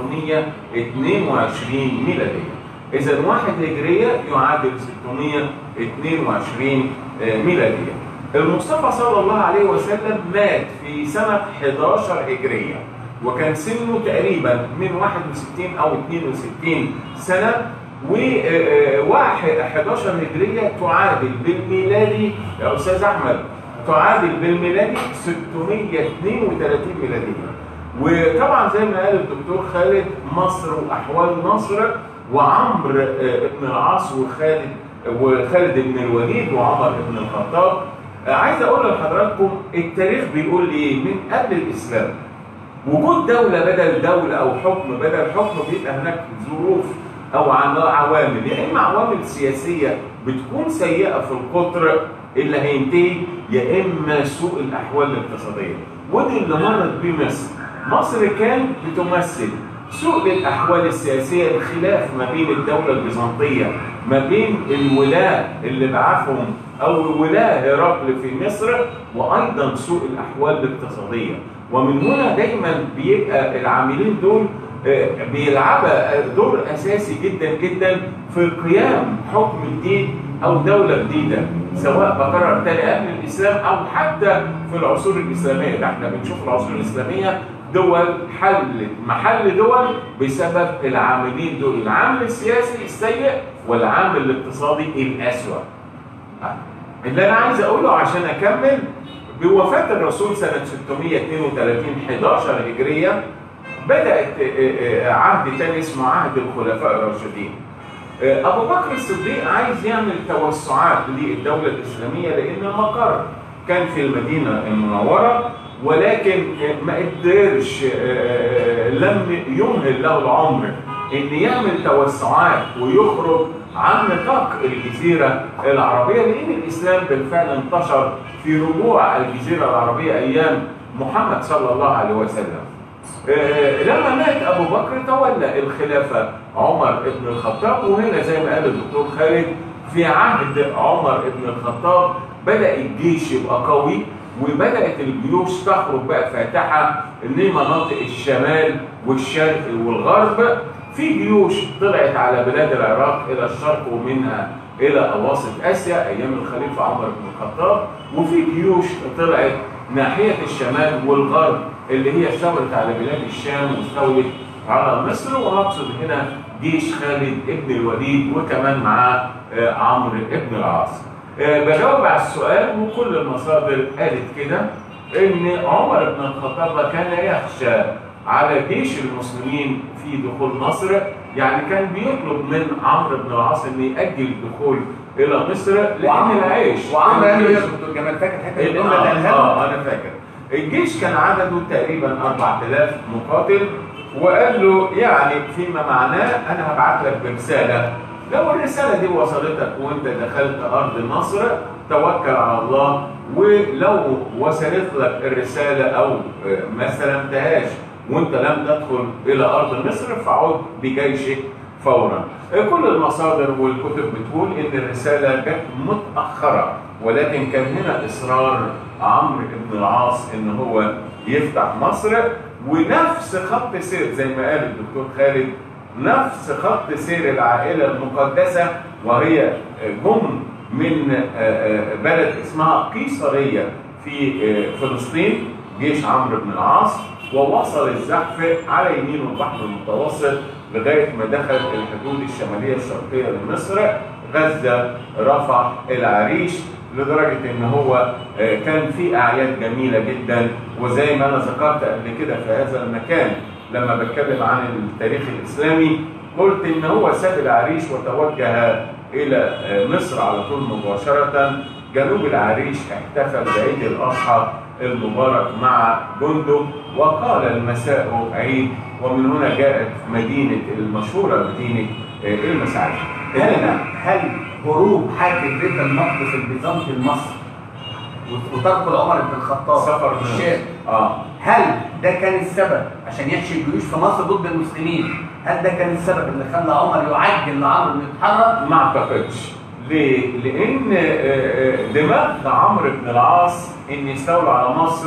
622 ميلادية إذا واحد هجرية يعادل 622 آه، ميلادية المصطفى صلى الله عليه وسلم مات في سنة 11 هجرية وكان سنه تقريبا من 61 أو 62 سنة و آه، واحد 11 هجرية تعادل بالميلادي يا أستاذ أحمد تعادل بالميلادي 632 ميلادية وطبعا زي ما قال الدكتور خالد مصر واحوال مصر وعمرو آه، بن العاص وخالد وخالد بن الوليد وعمر بن الخطاب آه، عايز اقول لحضراتكم التاريخ بيقول ايه من قبل الاسلام وجود دولة بدل دولة أو حكم بدل حكم بيبقى هناك ظروف أو عم- عوامل يا إما عوامل سياسية بتكون سيئة في القطر اللي هينتهي يا إما سوء الأحوال الاقتصادية ودي اللي مرت بيه مصر مصر كان بتمثل سوء الاحوال السياسيه الخلاف ما بين الدوله البيزنطيه ما بين الولاة اللي بعثهم او الولاة هرقل في مصر وايضا سوء الاحوال الاقتصاديه ومن هنا دايما بيبقى العاملين دول آه، بيلعبوا دور اساسي جدا جدا في قيام حكم جديد او دوله جديده سواء بكرر تاني قبل الاسلام او حتى في العصور الاسلاميه ده احنا بنشوف العصور الاسلاميه دول حلت محل دول بسبب العاملين دول العامل السياسي السيء والعامل الاقتصادي الاسوأ اللي انا عايز اقوله عشان اكمل بوفاه الرسول سنه 632 11 هجريه بدات آه، آه، عهد تاني اسمه عهد الخلفاء الراشدين آه، ابو بكر الصديق عايز يعمل توسعات للدوله الاسلاميه لان المقر كان في المدينه المنوره ولكن آه، ما قدرش آه، لم يمهل له العمر ان يعمل توسعات ويخرج عن نطاق الجزيره العربيه لان الاسلام بالفعل انتشر في ربوع الجزيره العربيه ايام محمد صلى الله عليه وسلم. آه، لما مات ابو بكر تولى الخلافه عمر بن الخطاب وهنا زي ما قال الدكتور خالد في عهد عمر بن الخطاب بدا الجيش يبقى قوي وبدات الجيوش تخرج بقى فاتحه لمناطق الشمال والشرق والغرب في جيوش طلعت على بلاد العراق الى الشرق ومنها الى اواسط اسيا ايام الخليفه عمر بن الخطاب وفي جيوش طلعت ناحيه الشمال والغرب اللي هي استولت على بلاد الشام واستولت على مصر ونقصد هنا جيش خالد ابن الوليد وكمان معاه آه، عمرو ابن العاص. آه، بجاوب على السؤال وكل المصادر قالت كده ان عمر بن الخطاب كان يخشى على جيش المسلمين في دخول مصر يعني كان بيطلب من عمرو بن العاص ان ياجل الدخول الى مصر لان العيش وعمرو قال له الجيش- يا دكتور جمال فاكر حته اه الجمله اللي قالها له؟ اه انا فاكر الجيش كان عدده تقريبا 4000 مقاتل وقال له يعني فيما معناه انا هبعت لك برساله لو الرساله دي وصلتك وانت دخلت ارض مصر توكل على الله ولو وصلت لك الرساله او آه، ما استلمتهاش وانت لم تدخل الى ارض مصر فعد بجيشك فورا كل المصادر والكتب بتقول ان الرساله جت متاخره ولكن كان هنا اصرار عمرو بن العاص ان هو يفتح مصر ونفس خط سير زي ما قال الدكتور خالد نفس خط سير العائله المقدسه وهي جم من بلد اسمها قيصريه في فلسطين جيش عمرو بن العاص ووصل الزحف على يمين البحر المتوسط لغايه ما دخل الحدود الشماليه الشرقيه لمصر غزه رفح العريش لدرجه ان هو آه، كان في اعياد جميله جدا وزي ما انا ذكرت قبل كده في هذا المكان لما بتكلم عن التاريخ الاسلامي قلت ان هو ساب العريش وتوجه الى آه، مصر على طول مباشره جنوب العريش احتفل بعيد الاضحى المبارك مع جنده وقال المساء عيد ومن هنا جاءت مدينه المشهوره مدينه آه، المساعي هل هل هروب حاكم بيت المقدس البيزنطي لمصر وتدخل عمر بن الخطاب سفر في الشام اه هل ده كان السبب عشان يحشي الجيوش في مصر ضد المسلمين هل ده كان السبب اللي خلى عمر يعجل لعمرو انه يتحرك ما اعتقدش ليه؟ لان آه، آه، دماغ عمرو بن العاص ان يستولى على مصر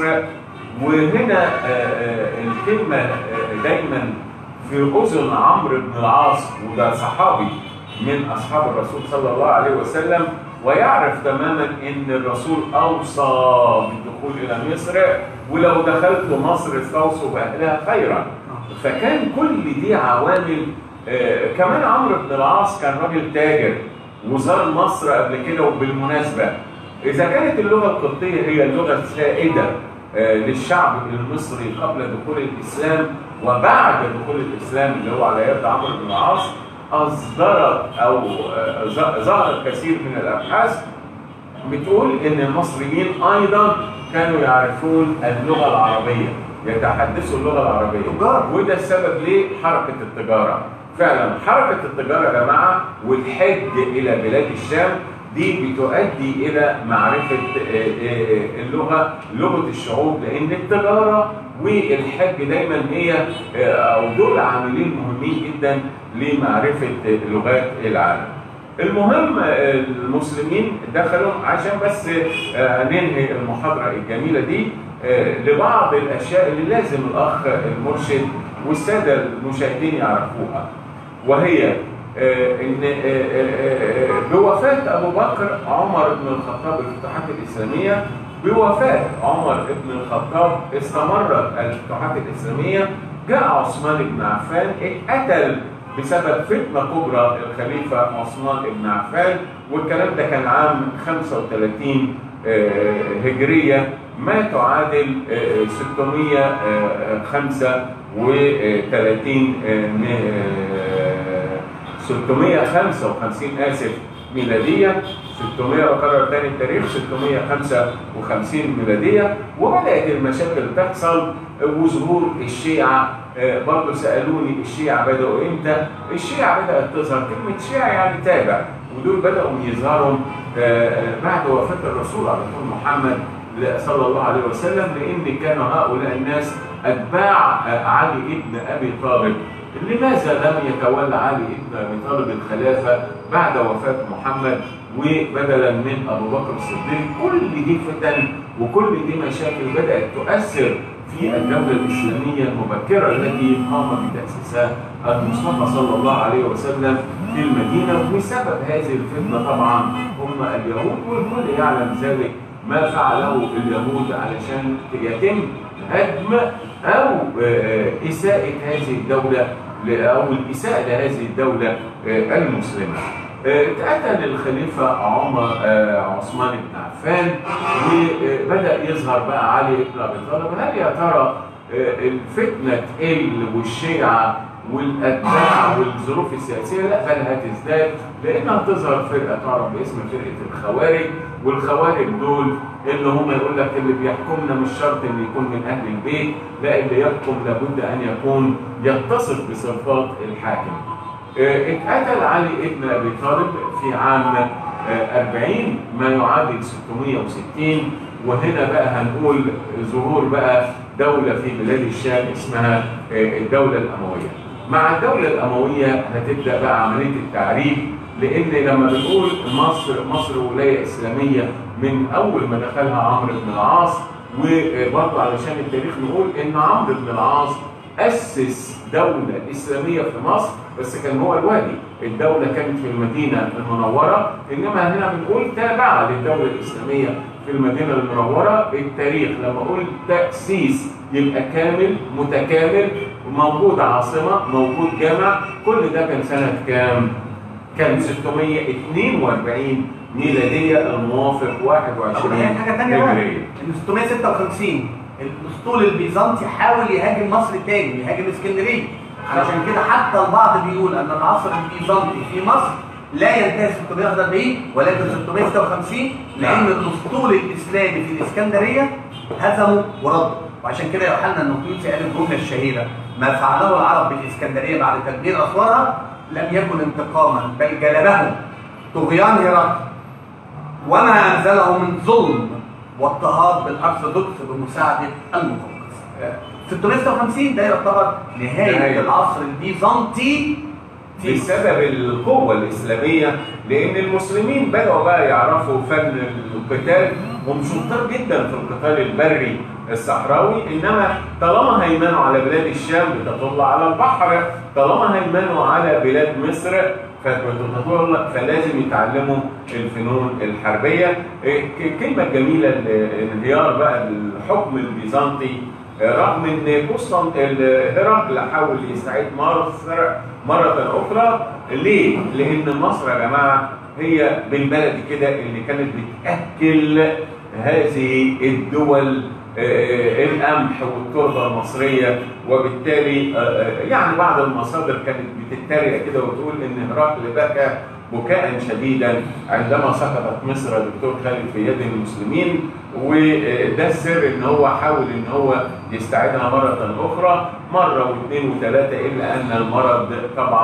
وهنا آه، آه، الكلمه آه، دايما في اذن عمرو بن العاص وده صحابي من اصحاب الرسول صلى الله عليه وسلم ويعرف تماما ان الرسول اوصى بالدخول الى مصر ولو دخلت مصر استوصوا باهلها خيرا فكان كل دي عوامل آه، كمان عمرو بن العاص كان راجل تاجر وزار مصر قبل كده وبالمناسبه اذا كانت اللغه القبطيه هي اللغه السائده آه، للشعب المصري قبل دخول الاسلام وبعد دخول الاسلام اللي هو على يد عمرو بن العاص اصدرت او آه، ظ- ظهرت كثير من الابحاث بتقول ان المصريين ايضا كانوا يعرفون اللغه العربيه يتحدثوا اللغه العربيه تجار. وده السبب ليه حركه التجاره فعلا حركه التجاره يا جماعه والحج الى بلاد الشام دي بتؤدي الى معرفه آه، آه، اللغه لغه الشعوب لان التجاره والحج دايما هي آه، او دول عاملين مهمين جدا لمعرفه لغات العالم. المهم آه، المسلمين دخلوا عشان بس آه، ننهي المحاضره الجميله دي آه، لبعض الاشياء اللي لازم الاخ المرشد والساده المشاهدين يعرفوها وهي آه، ان آه، آه، آه، بوفاه ابو بكر عمر بن الخطاب الفتوحات الاسلاميه بوفاه عمر بن الخطاب استمرت الفتوحات الاسلاميه جاء عثمان بن عفان اتقتل بسبب فتنه كبرى الخليفه عثمان بن عفان والكلام ده كان عام 35 آه، هجريه ما تعادل آه، 635 آه، م- آه، 655 اسف ميلاديه 600 وكرر تاني التاريخ 655 ميلاديه وبدات المشاكل تحصل وظهور الشيعه آه، برضه سالوني الشيعه بداوا امتى؟ الشيعه بدات تظهر كلمه شيعه يعني تابع ودول بداوا يظهروا آه، بعد وفاه الرسول على طول محمد صلى الله عليه وسلم لان كان هؤلاء الناس اتباع آه، علي ابن ابي طالب لماذا لم يتولى علي ابن ابي طالب الخلافه بعد وفاه محمد وبدلا من ابو بكر الصديق كل دي فتن وكل دي مشاكل بدات تؤثر في الدوله الاسلاميه المبكره التي قام بتاسيسها المصطفى صلى الله عليه وسلم في المدينه وسبب هذه الفتنه طبعا هم اليهود والكل يعلم ذلك ما فعله اليهود علشان يتم هدم او آه، اساءه هذه الدوله ل- او الاساءه لهذه الدوله آه، المسلمه. آه، اتقتل الخليفه عمر آه، عثمان بن عفان وبدا يظهر بقى علي بن ابي طالب هل يا ترى آه، الفتنه تقل والشيعه والاتباع والظروف السياسيه لا بل هتزداد لانها تظهر فرقه تعرف باسم فرقه الخوارج والخوارج دول اللي هم يقول لك اللي بيحكمنا مش شرط ان يكون من اهل البيت لا اللي يحكم لابد ان يكون يتصف بصفات الحاكم. آه، اتقتل علي ابن ابي طالب في عام آه، 40 ما يعادل 660 وهنا بقى هنقول ظهور بقى دولة في بلاد الشام اسمها آه، الدولة الأموية. مع الدولة الأموية هتبدأ بقى عملية التعريب لأن لما بنقول مصر مصر ولاية إسلامية من أول ما دخلها عمرو بن العاص وبرضه علشان التاريخ نقول إن عمرو بن العاص أسس دولة إسلامية في مصر بس كان هو الوالي الدولة كانت في المدينة المنورة إنما هنا بنقول تابعة للدولة الإسلامية في المدينة المنورة التاريخ لما أقول تأسيس يبقى كامل متكامل موجود عاصمة موجود جامع كل ده كان سنة كام؟ كان 642 ميلادية الموافق 21 هي حاجه ثانيه بقى هجرية ان 656 الاسطول البيزنطي حاول يهاجم مصر تاني يهاجم اسكندريه علشان كده حتى البعض بيقول ان العصر البيزنطي في مصر لا ينتهي 641 ولكن 656 لان الاسطول الاسلامي في الاسكندريه هزموا وردوا وعشان كده يوحنا النقيوسي قال الجمله الشهيره ما فعله العرب بالاسكندريه بعد تدمير اسوارها لم يكن انتقاما بل جلبهم طغيان هرقل وما أنزله من ظلم واضطهاد بالأرثوذكس بمساعدة المقوقس 656 ده يعتبر نهاية نهاية. العصر البيزنطي في بسبب القوة الإسلامية لأن المسلمين بدأوا بقى يعرفوا فن القتال هم شطار جدا في القتال البري الصحراوي إنما طالما هيمنوا على بلاد الشام بتطل على البحر طالما هيمنوا على بلاد مصر فبتطل فلازم يتعلموا الفنون الحربية إيه، ك- كلمة جميلة ال- الانهيار بقى الحكم البيزنطي رغم ان قسطن هرقل حاول يستعيد مصر مرة أخرى ليه؟ لأن مصر يا جماعة هي بالبلدي كده اللي كانت بتأكل هذه الدول آه، القمح والتربة المصرية وبالتالي آه، آه، يعني بعض المصادر كانت بتتريق كده وتقول إن هرقل بكى بكاء شديدا عندما سقطت مصر يا دكتور خالد في يد المسلمين وده السر ان هو حاول ان هو يستعيدها مرة اخرى مرة واثنين وثلاثة الا ان المرض طبعا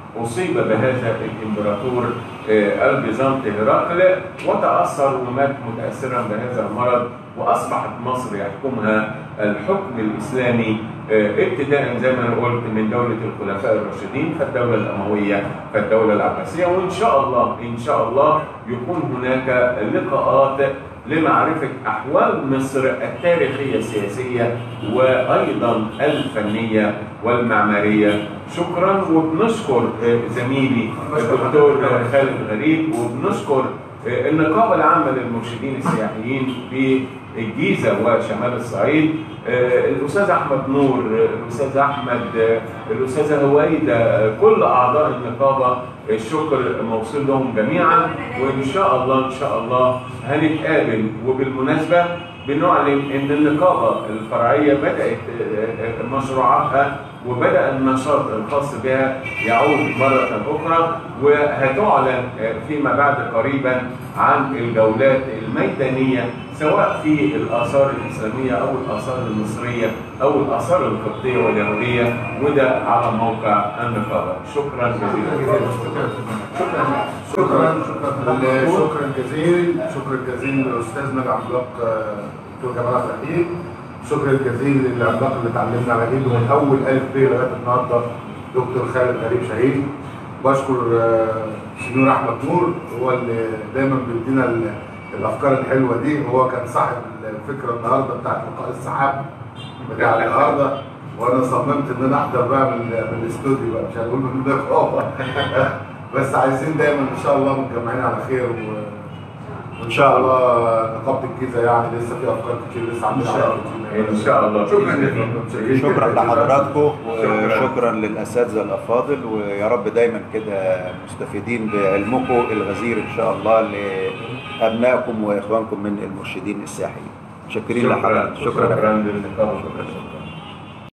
أصيب بهذا الإمبراطور آه، البيزنطي هرقل وتأثر ومات متأثرا بهذا المرض وأصبحت مصر يحكمها الحكم الإسلامي آه، ابتداء زي ما أنا قلت من دولة الخلفاء الراشدين فالدولة الأموية فالدولة العباسية وإن شاء الله إن شاء الله يكون هناك لقاءات لمعرفة أحوال مصر التاريخية السياسية وأيضا الفنية والمعمارية شكرا وبنشكر آه، زميلي الدكتور خالد غريب وبنشكر آه، النقابة العامة للمرشدين السياحيين في الجيزة وشمال الصعيد آه، الأستاذ أحمد نور آه، الأستاذ أحمد آه، الأستاذة هويدة آه، كل أعضاء النقابة الشكر موصول لهم جميعا وإن شاء الله إن شاء الله هنتقابل وبالمناسبة بنعلن ان النقابه الفرعيه بدات آه، آه، مشروعاتها وبدا النشاط الخاص بها يعود مره اخرى وهتعلن آه، فيما بعد قريبا عن الجولات الميدانيه سواء في الاثار الاسلاميه او الاثار المصريه او الاثار القبطيه واليهوديه وده على موقع النقابه شكرا جزيلا شكرا شكرا الجزيل شكرا الجزيل لاستاذنا العملاق آه، دكتور جمال عبد الحليم شكرا الجزيل للعملاق اللي اتعلمنا على ايده من اول الف ب لغايه النهارده دكتور خالد غريب شهيد بشكر آه، سنور احمد نور هو اللي دايما بيدينا ال- الافكار الحلوه دي وهو كان صاحب الفكره النهارده بتاعت لقاء السحاب بتاع النهارده وانا صممت ان انا احضر بقى من من الاستوديو بقى مش هنقول من النقابه بس عايزين دايما ان شاء الله متجمعين على خير و... وان شاء الله نقابه الجيزه يعني لسه في افكار كتير لسه عندنا ان شاء الله شكرا جزيلا شكرا لحضراتكم شكراً. وشكرا للاساتذه الافاضل ويا رب دايما كده مستفيدين بعلمكم الغزير ان شاء الله لابنائكم واخوانكم من المرشدين السياحيين شكرين لحضرتك شكرا شكرا شكرا للنقابه شكرا